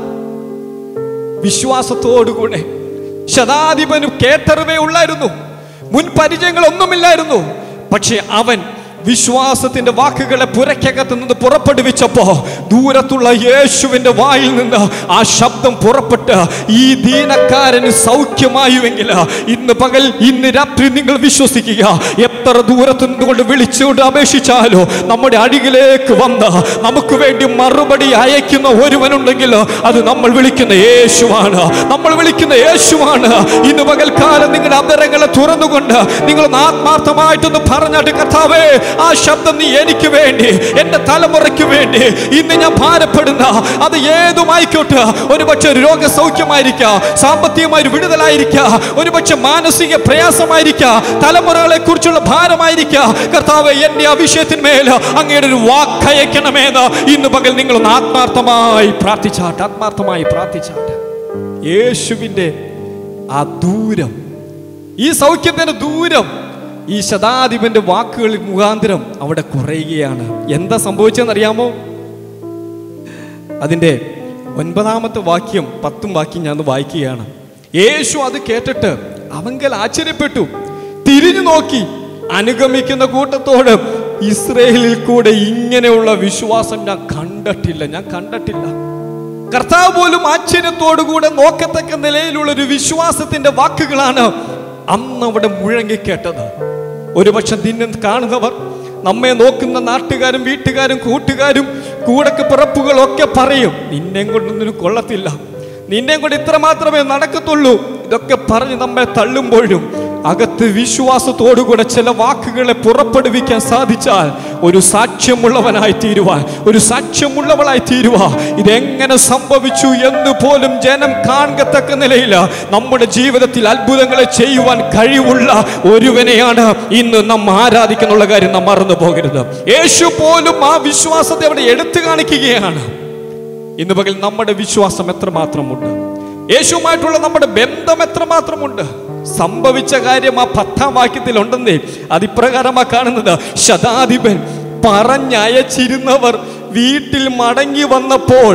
വിശ്വാസത്തോടുകൂടെ ശതാധിപനും കേട്ടറിവേ ഉള്ളായിരുന്നു മുൻ പരിചയങ്ങളൊന്നുമില്ലായിരുന്നു പക്ഷെ അവൻ വിശ്വാസത്തിന്റെ വാക്കുകളെ പുരക്കകത്ത് നിന്ന് പുറപ്പെടുവിച്ചപ്പോ ദൂരത്തുള്ള യേശുവിന്റെ വായിൽ നിന്ന് ആ ശബ്ദം പുറപ്പെട്ട് ഈ ദീനക്കാരന് സൗഖ്യമായുവെങ്കിൽ ഇന്ന് പകൽ ഇന്ന് രാത്രി നിങ്ങൾ വിശ്വസിക്കുക എത്ര ദൂരത്തു നിന്നുകൊണ്ട് വിളിച്ചുകൊണ്ട് അപേക്ഷിച്ചാലോ നമ്മുടെ അടികിലേക്ക് വന്ന് നമുക്ക് വേണ്ടി മറുപടി അയക്കുന്ന ഒരുവനുണ്ടെങ്കിൽ അത് നമ്മൾ വിളിക്കുന്ന യേശുവാണ് നമ്മൾ വിളിക്കുന്ന യേശുവാണ് ഇന്ന് പകൽക്കാലം നിങ്ങളുടെ അന്തരങ്ങളെ തുറന്നുകൊണ്ട് നിങ്ങളൊന്ന് ആത്മാർത്ഥമായിട്ടൊന്ന് പറഞ്ഞാട്ട് കർത്താവേ ആ ശബ്ദം നീ എനിക്ക് വേണ്ടി എന്റെ തലമുറയ്ക്ക് വേണ്ടി ഇന്ന് ഞാൻ ഭാരപ്പെടുന്ന അത് ഏതുമായിക്കോട്ടെ ഒരുപക്ഷെ രോഗസൗഖ്യമായിരിക്കാം സാമ്പത്തികമായ ഒരു വിടുതലായിരിക്കാം ഒരുപക്ഷെ മാനസിക പ്രയാസമായിരിക്കാം തലമുറകളെ കുറിച്ചുള്ള ഭാരമായിരിക്കാം കർത്താവ് എന്റെ ആ വിഷയത്തിന്മേൽ അങ്ങയുടെ ഒരു വാക്കയക്കണമെന്ന് ഇന്ന് പകൽ നിങ്ങളൊന്ന് ആത്മാർത്ഥമായി പ്രാർത്ഥിച്ചാട്ട് ആത്മാർത്ഥമായി പ്രാർത്ഥിച്ചാട്ട് യേശുവിൻ്റെ ആ ദൂരം ഈ സൗഖ്യത്തിന്റെ ദൂരം ഈ ശതാധിപന്റെ വാക്കുകൾ മുഖാന്തരം അവിടെ കുറയുകയാണ് എന്താ സംഭവിച്ചതെന്നറിയാമോ അതിൻ്റെ ഒൻപതാമത്തെ വാക്യം പത്തും വാക്യം ഞാൻ ഒന്ന് വായിക്കുകയാണ് യേശു അത് കേട്ടിട്ട് അവങ്കൽ ആശ്ചര്യപ്പെട്ടു തിരിഞ്ഞു നോക്കി അനുഗമിക്കുന്ന കൂട്ടത്തോട് ഇസ്രയേലിൽ കൂടെ ഇങ്ങനെയുള്ള വിശ്വാസം ഞാൻ കണ്ടിട്ടില്ല ഞാൻ കണ്ടിട്ടില്ല കർത്താവ് പോലും ആശ്ചര്യത്തോടുകൂടെ നോക്കത്തക്ക നിലയിലുള്ള ഒരു വിശ്വാസത്തിന്റെ വാക്കുകളാണ് അന്ന് അവിടെ മുഴങ്ങിക്കേട്ടത് ഒരുപക്ഷെ നിന്നെ കാണുന്നവർ നമ്മെ നോക്കുന്ന നാട്ടുകാരും വീട്ടുകാരും കൂട്ടുകാരും കൂടക്ക് പിറപ്പുകളും ഒക്കെ പറയും നിന്നെ കൊണ്ടൊന്നും കൊള്ളത്തില്ല നിന്നെ കൊണ്ട് ഇത്ര മാത്രമേ നടക്കത്തുള്ളൂ ഇതൊക്കെ പറഞ്ഞ് നമ്മെ തള്ളുമ്പോഴും അകത്ത് വിശ്വാസത്തോടുകൂടെ ചില വാക്കുകളെ പുറപ്പെടുവിക്കാൻ സാധിച്ചാൽ ഒരു സാക്ഷ്യമുള്ളവനായി തീരുവാൻ ഒരു സാക്ഷ്യമുള്ളവളായി തീരുവാ ഇതെങ്ങനെ സംഭവിച്ചു എന്ന് പോലും ജനം കാണത്തക്ക നിലയിൽ നമ്മുടെ ജീവിതത്തിൽ അത്ഭുതങ്ങളെ ചെയ്യുവാൻ കഴിവുള്ള ഒരുവനെയാണ് ഇന്ന് നാം ആരാധിക്കുന്നുള്ള കാര്യം നാം മറന്നു പോകരുത് യേശു പോലും ആ വിശ്വാസത്തെ അവിടെ എടുത്തു കാണിക്കുകയാണ് ഇന്ന് പകൽ നമ്മുടെ വിശ്വാസം എത്രമാത്രമുണ്ട് യേശുവുമായിട്ടുള്ള നമ്മുടെ ബന്ധം എത്രമാത്രമുണ്ട് സംഭവിച്ച കാര്യം ആ പത്താം വാക്യത്തിൽ ഉണ്ടെന്നേ അതിപ്രകാരമാ കാണുന്നത് ശതാധിപൻ പറഞ്ഞയച്ചിരുന്നവർ വീട്ടിൽ മടങ്ങി വന്നപ്പോൾ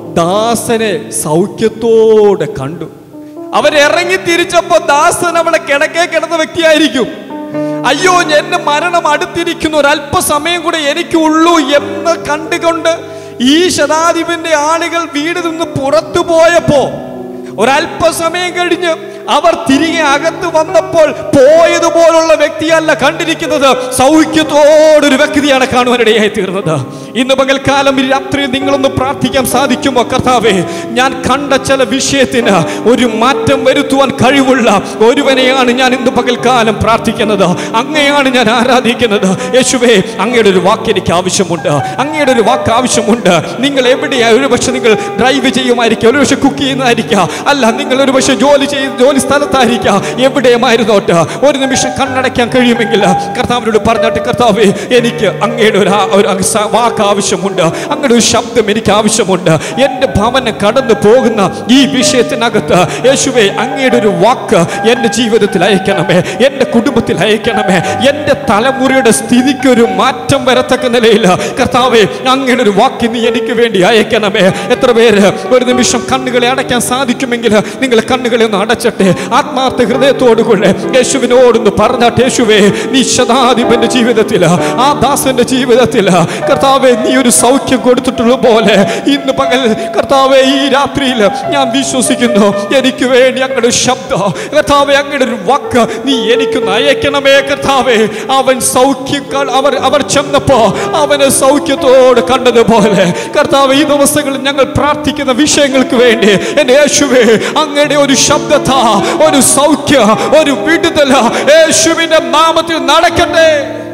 ദാസനെ സൗഖ്യത്തോടെ കണ്ടു അവരിറങ്ങി തിരിച്ചപ്പോ ദാസൻ അവിടെ കിടക്കേ കിടന്ന വ്യക്തിയായിരിക്കും അയ്യോ എന്റെ മരണം അടുത്തിരിക്കുന്നു ഒരല്പസമയം കൂടെ എനിക്കുള്ളൂ എന്ന് കണ്ടുകൊണ്ട് ഈ ശതാധിപന്റെ ആളുകൾ വീട് നിന്ന് പുറത്തു പോയപ്പോ ഒരല്പസമയം കഴിഞ്ഞ് അവർ തിരികെ അകത്ത് വന്നപ്പോൾ പോയതുപോലുള്ള വ്യക്തിയല്ല കണ്ടിരിക്കുന്നത് സൗഖ്യത്തോടൊരു വ്യക്തിയാണ് കാണുവാനിടയായി തീർന്നത് ഇന്ന് പകൽക്കാലം ഈ രാത്രി നിങ്ങളൊന്ന് പ്രാർത്ഥിക്കാൻ സാധിക്കുമോ കർത്താവേ ഞാൻ കണ്ട ചില വിഷയത്തിന് ഒരു മാറ്റം വരുത്തുവാൻ കഴിവുള്ള ഒരുവനെയാണ് ഞാൻ ഇന്ന് പകൽക്കാലം പ്രാർത്ഥിക്കുന്നത് അങ്ങനെയാണ് ഞാൻ ആരാധിക്കുന്നത് യേശുവേ അങ്ങയുടെ ഒരു വാക്ക് എനിക്ക് ആവശ്യമുണ്ട് അങ്ങയുടെ ഒരു വാക്ക് ആവശ്യമുണ്ട് നിങ്ങൾ എവിടെയാ ഒരു പക്ഷെ നിങ്ങൾ ഡ്രൈവ് ചെയ്യുമായിരിക്കാം ഒരു പക്ഷെ കുക്ക് ചെയ്യുന്നതായിരിക്കാം അല്ല നിങ്ങൾ ഒരു പക്ഷെ ജോലി ചെയ്ത് ജോലി സ്ഥലത്തായിരിക്കാം എവിടെയുമായിരുന്നോട്ട് ഒരു നിമിഷം കണ്ണടയ്ക്കാൻ കഴിയുമെങ്കിൽ കർത്താവിനോട് പറഞ്ഞിട്ട് കർത്താവേ എനിക്ക് അങ്ങയുടെ ഒരു ആ- ഒരു സ- വാക്ക് ആവശ്യമുണ്ട് അങ്ങയുടെ ഒരു ശബ്ദം എനിക്ക് ആവശ്യമുണ്ട് എൻ്റെ ഭവനം കടന്നു പോകുന്ന ഈ വിഷയത്തിനകത്ത് യേശുവേ അങ്ങയുടെ ഒരു വാക്ക് എൻ്റെ ജീവിതത്തിൽ അയക്കണമേ എൻ്റെ കുടുംബത്തിൽ അയക്കണമേ എൻ്റെ തലമുറയുടെ സ്ഥിതിക്ക് ഒരു മാറ്റം വരത്തക്ക നിലയിൽ കർത്താവേ അങ്ങയുടെ ഒരു വാക്ക് നീ എനിക്ക് വേണ്ടി അയക്കണമേ എത്ര പേര് ഒരു നിമിഷം കണ്ണുകളെ അടയ്ക്കാൻ സാധിക്കുമെങ്കിൽ നിങ്ങൾ കണ്ണുകളെ ഒന്ന് അടച്ചട്ടെ ആത്മാർത്ഥ ഹൃദയത്തോടുകൂടെ യേശുവിനോടൊന്ന് പറഞ്ഞാട്ട് യേശുവേ നീ ശതാധിപന്റെ ജീവിതത്തിൽ ആ ദാസന്റെ ജീവിതത്തിൽ കർത്താവെ നീ ഒരു സൗഖ്യം കൊടുത്തിട്ടുള്ള പോലെ ഇന്ന് പകൽ കർത്താവെ ഈ രാത്രിയിൽ ഞാൻ വിശ്വസിക്കുന്നു എനിക്ക് വേണ്ടി അങ്ങയുടെ ശബ്ദം കർത്താവെ അങ്ങയുടെ ഒരു വാക്ക് നീ എനിക്കൊന്ന് അയക്കണമേ കർത്താവെ അവൻ സൗഖ്യം ക- അവർ അവർ ചെന്നപ്പോ അവന് സൗഖ്യത്തോട് കണ്ടതുപോലെ കർത്താവ് ഈ ദിവസങ്ങളിൽ ഞങ്ങൾ പ്രാർത്ഥിക്കുന്ന വിഷയങ്ങൾക്ക് വേണ്ടി എന്റെ യേശുവേ അങ്ങയുടെ ഒരു ശബ്ദത്ത ഒരു സൗഖ്യ ഒരു വിടുതല യേശുവിന്റെ നാമത്തിൽ നടക്കട്ടെ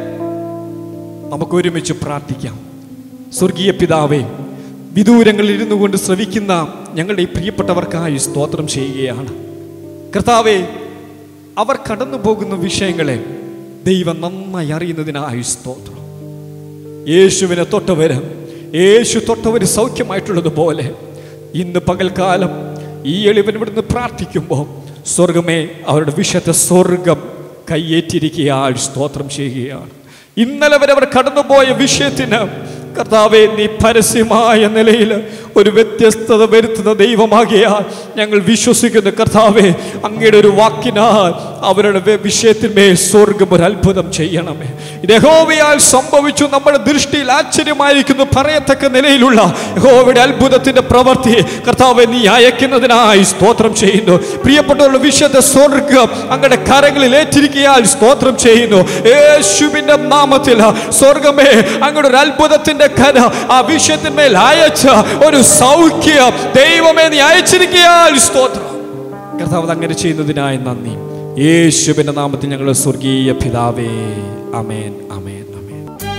നമുക്ക് ഒരുമിച്ച് പ്രാർത്ഥിക്കാം സ്വർഗീയ പിതാവേ വിദൂരങ്ങളിൽ ഇരുന്നു കൊണ്ട് ശ്രവിക്കുന്ന ഞങ്ങളുടെ ഈ പ്രിയപ്പെട്ടവർക്കായി സ്തോത്രം ചെയ്യുകയാണ് കർത്താവേ അവർ കടന്നു പോകുന്ന വിഷയങ്ങളെ ദൈവം നന്നായി അറിയുന്നതിനായി സ്തോത്രം യേശുവിനെ തൊട്ടവര് യേശു തൊട്ടവര് സൗഖ്യമായിട്ടുള്ളതുപോലെ ഇന്ന് പകൽക്കാലം ഈ എളിവൻ ഇവിടുന്ന് പ്രാർത്ഥിക്കുമ്പോൾ സ്വർഗമേ അവരുടെ വിഷയത്തെ സ്വർഗം കയ്യേറ്റിരിക്കുകയാൾ സ്തോത്രം ചെയ്യുകയാണ് ഇന്നലെ വരെ അവർ കടന്നുപോയ വിഷയത്തിന് കർത്താവെ നീ പരസ്യമായ നിലയിൽ ഒരു വ്യത്യസ്തത വരുത്തുന്ന ദൈവമാകിയാൽ ഞങ്ങൾ വിശ്വസിക്കുന്നു കർത്താവെ അങ്ങയുടെ ഒരു വാക്കിനാൽ അവരുടെ വെ- വിഷയത്തിന്മേൽ സ്വർഗം ഒരു അത്ഭുതം ചെയ്യണമേ യഹോവയാൽ സംഭവിച്ചു നമ്മുടെ ദൃഷ്ടിയിൽ ആശ്ചര്യമായിരിക്കുന്നു പറയത്തക്ക നിലയിലുള്ള യഹോവയുടെ അത്ഭുതത്തിന്റെ പ്രവൃത്തി കർത്താവെ നീ അയക്കുന്നതിനായി സ്തോത്രം ചെയ്യുന്നു പ്രിയപ്പെട്ടവരുടെ വിഷയത്തെ സ്വർഗം അങ്ങയുടെ കരങ്ങളിൽ ഏറ്റിരിക്കയാൽ സ്തോത്രം ചെയ്യുന്നു യേശുവിന്റെ നാമത്തിൽ സ്വർഗമേ അങ്ങയുടെ ഒരു അത്ഭുതത്തിന്റെ കര ആ വിഷയത്തിന്മേൽ അയച്ച ഒരു സൗഖ്യം ദൈവമേ നീ അയച്ചിരിക്കയാൽ സ്തോത്രം കർത്താവ് അങ്ങനെ ചെയ്യുന്നതിനായി നന്ദി യേശുവിന്റെ നാമത്തിൽ ഞങ്ങളുടെ സ്വർഗീയ പിതാവേ അമേൻ അമേൻ അമേൻ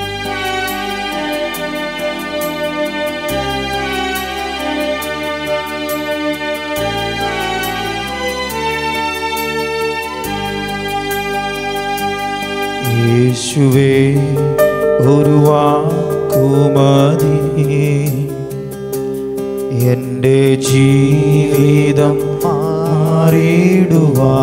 യേശുവേ ഒരു വാക്കുമതി എൻ്റെ ജീവിതം മാറിടുവാ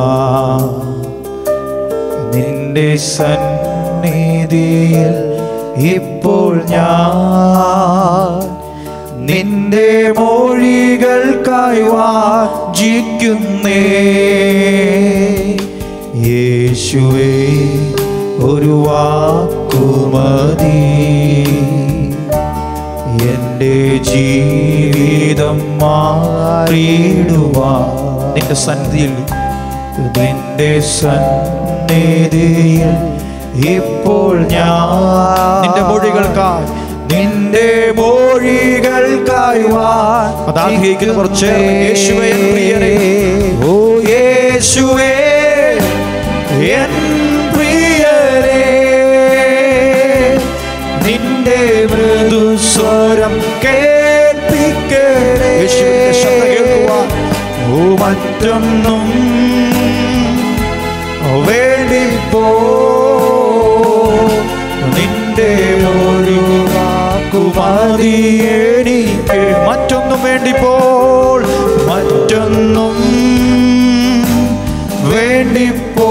നിന്റെ സന്നിധിയിൽ ഇപ്പോൾ ഞാൻ നിന്റെ മൊഴികൾക്കായി വാജിക്കുന്നേ യേശുവേ ഒരു വാക്കുമതി എൻ്റെ ജീവിതം മാറിടുവാ നിന്റെ സന്നിധിയിൽ നിന്റെ സന്നിധിയിൽ ഇപ്പോൾ ഞാൻ നിന്റെ മൊഴികൾക്കായി നിന്റെ മൊഴികൾക്കായി അതാഗ്രഹിക്കുന്ന കുറച്ച് യേശുവേ എൻ പ്രിയരേ ഓ യേശുവേ എൻ പ്രിയരേ നിന്റെ മൃദുസ്വരം കേൾപ്പിക്കണേ യേശുവിന്റെ ശബ്ദം കേൾക്കുവാൻ ഓ മറ്റൊന്നും വേണ്ടിപ്പോ നിന്റെ ഒരു വാക്കുമതി എനിക്ക് മറ്റൊന്നും വേണ്ടിപ്പോൾ മറ്റൊന്നും വേണ്ടിപ്പോ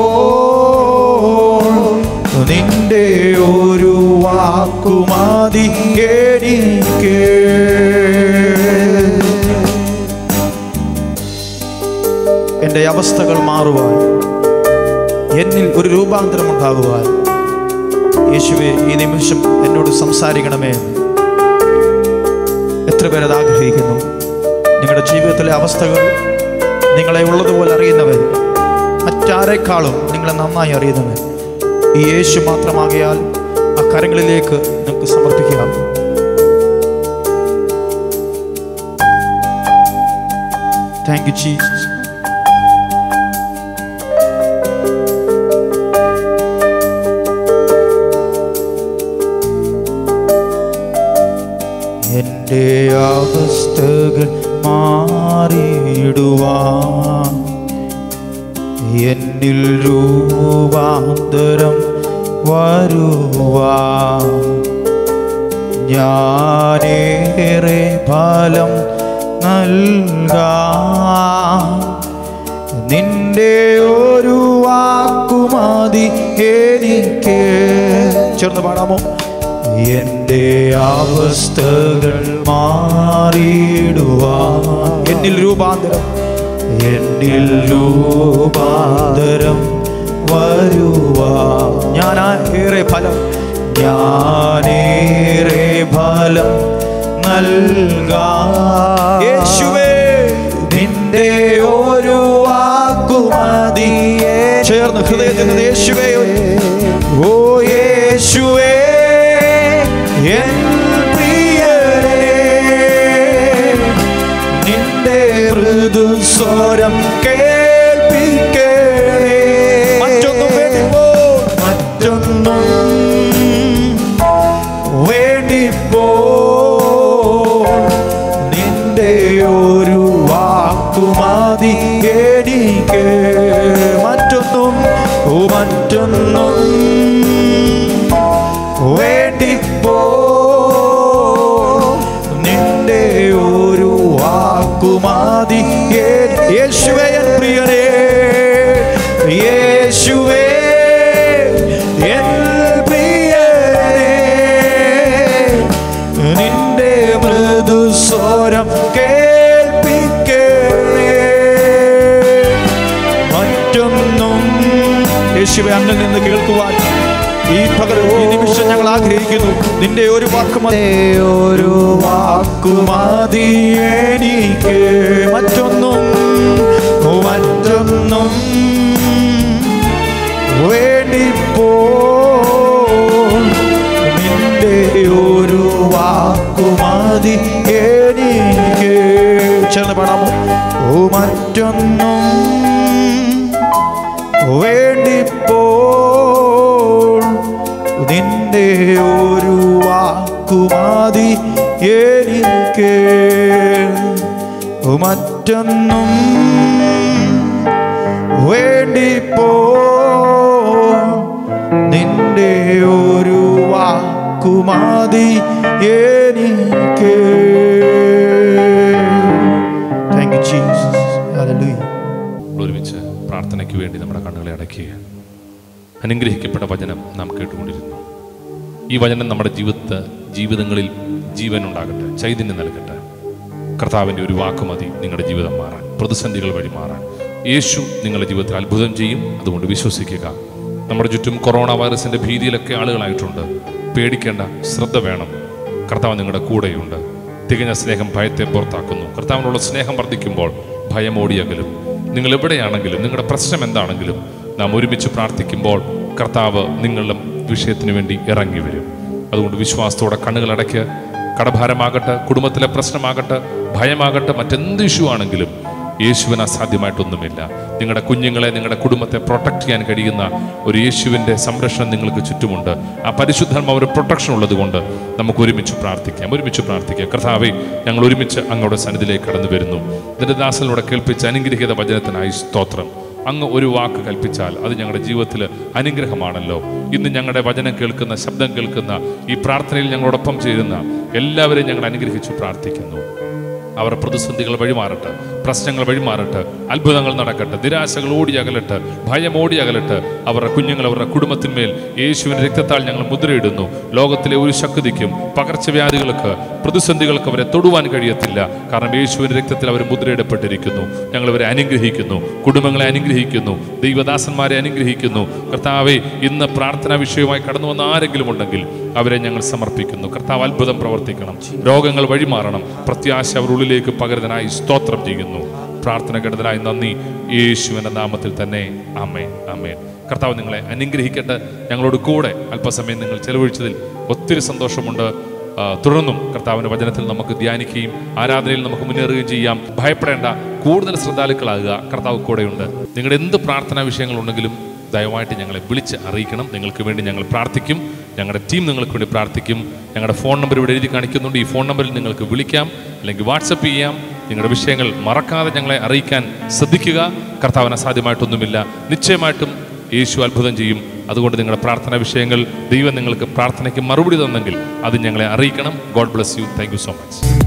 നിന്റെ ഒരു വാക്കുമതി എനിക്ക് എൻ്റെ അവസ്ഥകൾ മാറുവാൻ എന്നിൽ ഒരു രൂപാന്തരം ഉണ്ടാകുവാൻ യേശുവെ ഈ നിമിഷം എന്നോട് സംസാരിക്കണമേ എത്ര പേരത് ആഗ്രഹിക്കുന്നു നിങ്ങളുടെ ജീവിതത്തിലെ അവസ്ഥകൾ നിങ്ങളെ ഉള്ളതുപോലെ അറിയുന്നവൻ മറ്റാരെക്കാളും നിങ്ങളെ നന്നായി അറിയുന്നവൻ ഈ യേശു മാത്രമാകിയാൽ ആ കരങ്ങളിലേക്ക് നിങ്ങൾക്ക് സമർപ്പിക്കാം താങ്ക് യു ജീസസ് എൻ്റെ അവസ്ഥകൾ മാറിയിടുവാൻ എന്നിൽ രൂപാന്തരം വരുവാൻ ഞാനേറെ ഫലം നൽകാം നിന്റെ ഒരു വാക്കുമതി എനിക്ക് ചേർന്ന് പാടാമോ എന്റെ അവസ്ഥകൾ മാറിയിടുവാ എന്നിൽ രൂപാന്തരം എന്നിൽ രൂപാന്തരം വരുവാ ഞാൻ ഏറെ ഫലം ഞാനേറെ ഫലം നൽകാ യേശുവേ നിന്റെ ഒരു വാക്കുമതിയെ ചേർന്ന് ഹൃദയത്തിൽ നിന്ന് യേശുവേ ഓ യേശുവേ എൻ പ്രിയരേ നിന്റെ മൃദുസ്വരം കേൾപ്പിക്കണേ മറ്റൊന്നും വേണ്ടിപ്പോ മറ്റൊന്നും വേണ്ടിപ്പോ നിന്റെ ഒരു വാക്കുമതി എനിക്ക് മറ്റൊന്നും യേശുവെ അങ്ങിൽ നിന്ന് കേൾക്കുവാൻ ഈ പകരം ഈ നിമിഷം ഞങ്ങൾ ആഗ്രഹിക്കുന്നു നിന്റെ ഒരു വാക്കുമതി ഒരു വാക്കുമതി എനിക്ക് മറ്റൊന്നും മറ്റൊന്നും വേണ്ടിപ്പോ നിന്റെ ഒരു വാക്കുമതി എനിക്ക് ചേർന്ന് പാടാമോ ഓ മറ്റൊന്നും വേണ്ടിപ്പോ നിന്റെ ഒരു വാക്കുമതി എനിക്ക് ഓ മറ്റൊന്നും വേണ്ടിപ്പോ നിന്റെ ഒരു വാക്കുമതി എനിക്ക് താങ്ക് യു ജീസസ് ഹല്ലേലൂയ നമ്മൾ ഒരുമിച്ച് പ്രാർത്ഥനയ്ക്ക് വേണ്ടി നമ്മുടെ കണ്ണുകളെ അടയ്ക്കുക അനുഗ്രഹിക്കപ്പെട്ട വചനം നാം കേട്ടുകൊണ്ടിരുന്നു ഈ വചനം നമ്മുടെ ജീവിത ജീവിതങ്ങളിൽ ജീവൻ ഉണ്ടാകട്ടെ ചൈതന്യം നൽകട്ടെ കർത്താവിൻ്റെ ഒരു വാക്ക് മതി നിങ്ങളുടെ ജീവിതം മാറാൻ പ്രതിസന്ധികൾ വഴി മാറാൻ യേശു നിങ്ങളുടെ ജീവിതത്തിൽ അത്ഭുതം ചെയ്യും അതുകൊണ്ട് വിശ്വസിക്കുക നമ്മുടെ ചുറ്റും കൊറോണ വൈറസിന്റെ ഭീതിയിലൊക്കെ ആളുകളായിട്ടുണ്ട് പേടിക്കേണ്ട ശ്രദ്ധ വേണം കർത്താവ് നിങ്ങളുടെ കൂടെയുണ്ട് തികഞ്ഞ സ്നേഹം ഭയത്തെ പുറത്താക്കുന്നു കർത്താവിനുള്ള സ്നേഹം വർദ്ധിക്കുമ്പോൾ ഭയം ഓടിയകലും നിങ്ങൾ എവിടെയാണെങ്കിലും നിങ്ങളുടെ പ്രശ്നം എന്താണെങ്കിലും നാം ഒരുമിച്ച് പ്രാർത്ഥിക്കുമ്പോൾ കർത്താവ് നിങ്ങളുടെ വിഷയത്തിന് വേണ്ടി ഇറങ്ങി വരും അതുകൊണ്ട് വിശ്വാസത്തോടെ കണ്ണുകൾ അടയ്ക്ക് കടഭാരമാകട്ടെ കുടുംബത്തിലെ പ്രശ്നമാകട്ടെ ഭയമാകട്ടെ മറ്റെന്ത് ഇഷ്യൂ ആണെങ്കിലും യേശുവിന് അസാധ്യമായിട്ടൊന്നുമില്ല നിങ്ങളുടെ കുഞ്ഞുങ്ങളെ നിങ്ങളുടെ കുടുംബത്തെ പ്രൊട്ടക്ട് ചെയ്യാൻ കഴിയുന്ന ഒരു യേശുവിൻ്റെ സംരക്ഷണം നിങ്ങൾക്ക് ചുറ്റുമുണ്ട് ആ പരിശുദ്ധർമ്മ ഒരു പ്രൊട്ടക്ഷൻ ഉള്ളത് കൊണ്ട് നമുക്ക് ഒരുമിച്ച് പ്രാർത്ഥിക്കാം ഒരുമിച്ച് പ്രാർത്ഥിക്കാം കർത്താവെ ഞങ്ങൾ ഒരുമിച്ച് അങ്ങയുടെ സന്നിധിയിലേക്ക് കടന്നു വരുന്നു നിന്റെ ദാസനിലൂടെ കേൾപ്പിച്ച അനുഗ്രഹീത വചനത്തിനായി സ്തോത്രം അങ്ങ് ഒരു വാക്ക് കൽപ്പിച്ചാൽ അത് ഞങ്ങളുടെ ജീവിതത്തിൽ അനുഗ്രഹമാണല്ലോ ഇന്ന് ഞങ്ങളുടെ വചനം കേൾക്കുന്ന ശബ്ദം കേൾക്കുന്ന ഈ പ്രാർത്ഥനയിൽ ഞങ്ങളോടൊപ്പം ചേരുന്ന എല്ലാവരെയും ഞങ്ങൾ അനുഗ്രഹിച്ചു പ്രാർത്ഥിക്കുന്നു അവർ പ്രതിസന്ധികൾ വഴിമാറട്ടെ പ്രശ്നങ്ങൾ വഴിമാറട്ടെ അത്ഭുതങ്ങൾ നടക്കട്ടെ നിരാശകൾ ഓടി അകലട്ടെ ഭയം ഓടി അകലട്ടെ അവരുടെ കുഞ്ഞുങ്ങൾ അവരുടെ കുടുംബത്തിന്മേൽ യേശുവിൻ്റെ രക്തത്താൽ ഞങ്ങൾ മുദ്രയിടുന്നു ലോകത്തിലെ ഒരു ശക്തിക്കും പകർച്ചവ്യാധികൾക്ക് പ്രതിസന്ധികൾക്ക് അവരെ തൊടുവാൻ കഴിയത്തില്ല കാരണം യേശുവിൻ്റെ രക്തത്തിൽ അവർ മുദ്രയിടപ്പെട്ടിരിക്കുന്നു ഞങ്ങൾ അവരെ അനുഗ്രഹിക്കുന്നു കുടുംബങ്ങളെ അനുഗ്രഹിക്കുന്നു ദൈവദാസന്മാരെ അനുഗ്രഹിക്കുന്നു കർത്താവെ ഇന്ന് പ്രാർത്ഥനാ വിഷയവുമായി കടന്നു വന്ന ആരെങ്കിലും ഉണ്ടെങ്കിൽ അവരെ ഞങ്ങൾ സമർപ്പിക്കുന്നു കർത്താവ് അത്ഭുതം പ്രവർത്തിക്കണം രോഗങ്ങൾ വഴിമാറണം പ്രത്യാശ അവർ ഉള്ളിലേക്ക് പകരുന്നതിനായി സ്തോത്രം ചെയ്യുന്നു പ്രാർത്ഥന കേട്ടതിനായി നന്ദി യേശുവിൻ്റെ നാമത്തിൽ തന്നെ അമ്മേ അമ്മേൻ കർത്താവ് നിങ്ങളെ അനുഗ്രഹിക്കട്ടെ ഞങ്ങളോട് കൂടെ അല്പസമയം നിങ്ങൾ ചെലവഴിച്ചതിൽ ഒത്തിരി സന്തോഷമുണ്ട് ആ, തുടർന്നും കർത്താവിൻ്റെ വചനത്തിൽ നമുക്ക് ധ്യാനിക്കുകയും ആരാധനയിൽ നമുക്ക് മുന്നേറുകയും ചെയ്യാം ഭയപ്പെടേണ്ട കൂടുതൽ ശ്രദ്ധാലുക്കളാകുക കർത്താവ് കൂടെയുണ്ട് നിങ്ങളുടെ എന്ത് പ്രാർത്ഥനാ വിഷയങ്ങളുണ്ടെങ്കിലും ദയവായിട്ട് ഞങ്ങളെ വിളിച്ച് അറിയിക്കണം നിങ്ങൾക്ക് വേണ്ടി ഞങ്ങൾ പ്രാർത്ഥിക്കും ഞങ്ങളുടെ ടീം നിങ്ങൾക്ക് വേണ്ടി പ്രാർത്ഥിക്കും ഞങ്ങളുടെ ഫോൺ നമ്പർ ഇവിടെ എഴുതി കാണിക്കുന്നുണ്ട് ഈ ഫോൺ നമ്പറിൽ നിങ്ങൾക്ക് വിളിക്കാം അല്ലെങ്കിൽ വാട്സപ്പ് ചെയ്യാം നിങ്ങളുടെ വിഷയങ്ങൾ മറക്കാതെ ഞങ്ങളെ അറിയിക്കാൻ ശ്രദ്ധിക്കുക കർത്താവിന് അസാധ്യമായിട്ടൊന്നുമില്ല നിശ്ചയമായിട്ടും യേശു അത്ഭുതം ചെയ്യും അതുകൊണ്ട് നിങ്ങളുടെ പ്രാർത്ഥനാ വിഷയങ്ങൾ ദൈവം നിങ്ങൾക്ക് പ്രാർത്ഥനയ്ക്ക് മറുപടി തന്നെങ്കിൽ അത് ഞങ്ങളെ അറിയിക്കണം God bless you thank you so much